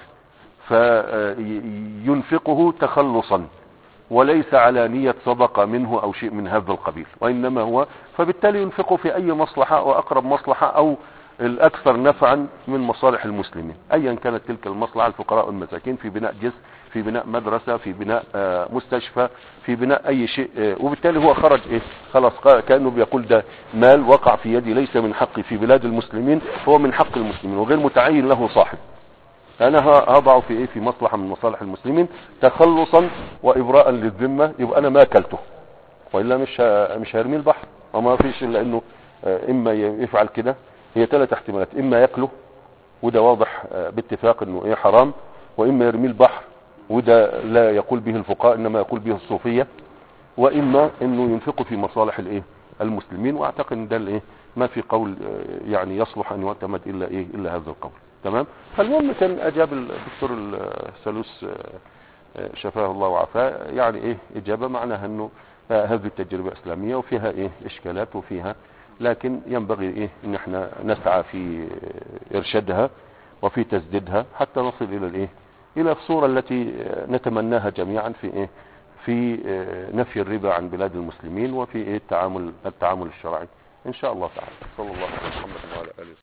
فينفقه تخلصا وليس على نية صدقة منه او شيء من هذا القبيل وانما هو فبالتالي ينفقه في اي مصلحة واقرب مصلحة او الاكثر نفعا من مصالح المسلمين ايا كانت تلك المصلحة الفقراء والمساكين في بناء جسر في بناء مدرسة في بناء آه، مستشفى في بناء اي شيء آه، وبالتالي هو خرج ايه خلاص قا- كأنه بيقول ده مال وقع في يدي ليس من حقي في بلاد المسلمين هو من حق المسلمين وغير متعين له صاحب انا ه- هضعه في ايه في مصلحة من مصالح المسلمين تخلصا وابراء للذمة يبقى انا ما اكلته والا مش ه- مش هيرمي البحر وما فيش الا انه آه، اما ي- يفعل كده هي ثلاث احتمالات اما ياكله وده واضح آه، باتفاق انه ايه حرام واما يرمي البحر وده لا يقول به الفقهاء انما يقول به الصوفية واما انه ينفقه في مصالح الايه المسلمين واعتقد ان ده الايه ما في قول آه، يعني يصلح ان يعتمد الا ايه الا هذا القول تمام فالمهم كان اجاب الدكتور الثالوث شفاه الله وعافاه يعني ايه اجابه معناها انه آه، هذه التجربه اسلاميه وفيها ايه اشكالات وفيها لكن ينبغي ايه ان احنا نسعى في آه، ارشادها وفي تسديدها حتى نصل الى الايه الى الصوره التي آه، نتمناها جميعا في ايه في آه، نفي الربا عن بلاد المسلمين وفي ايه التعامل التعامل الشرعي ان شاء الله تعالى صلى الله عليه وسلم وعلى اله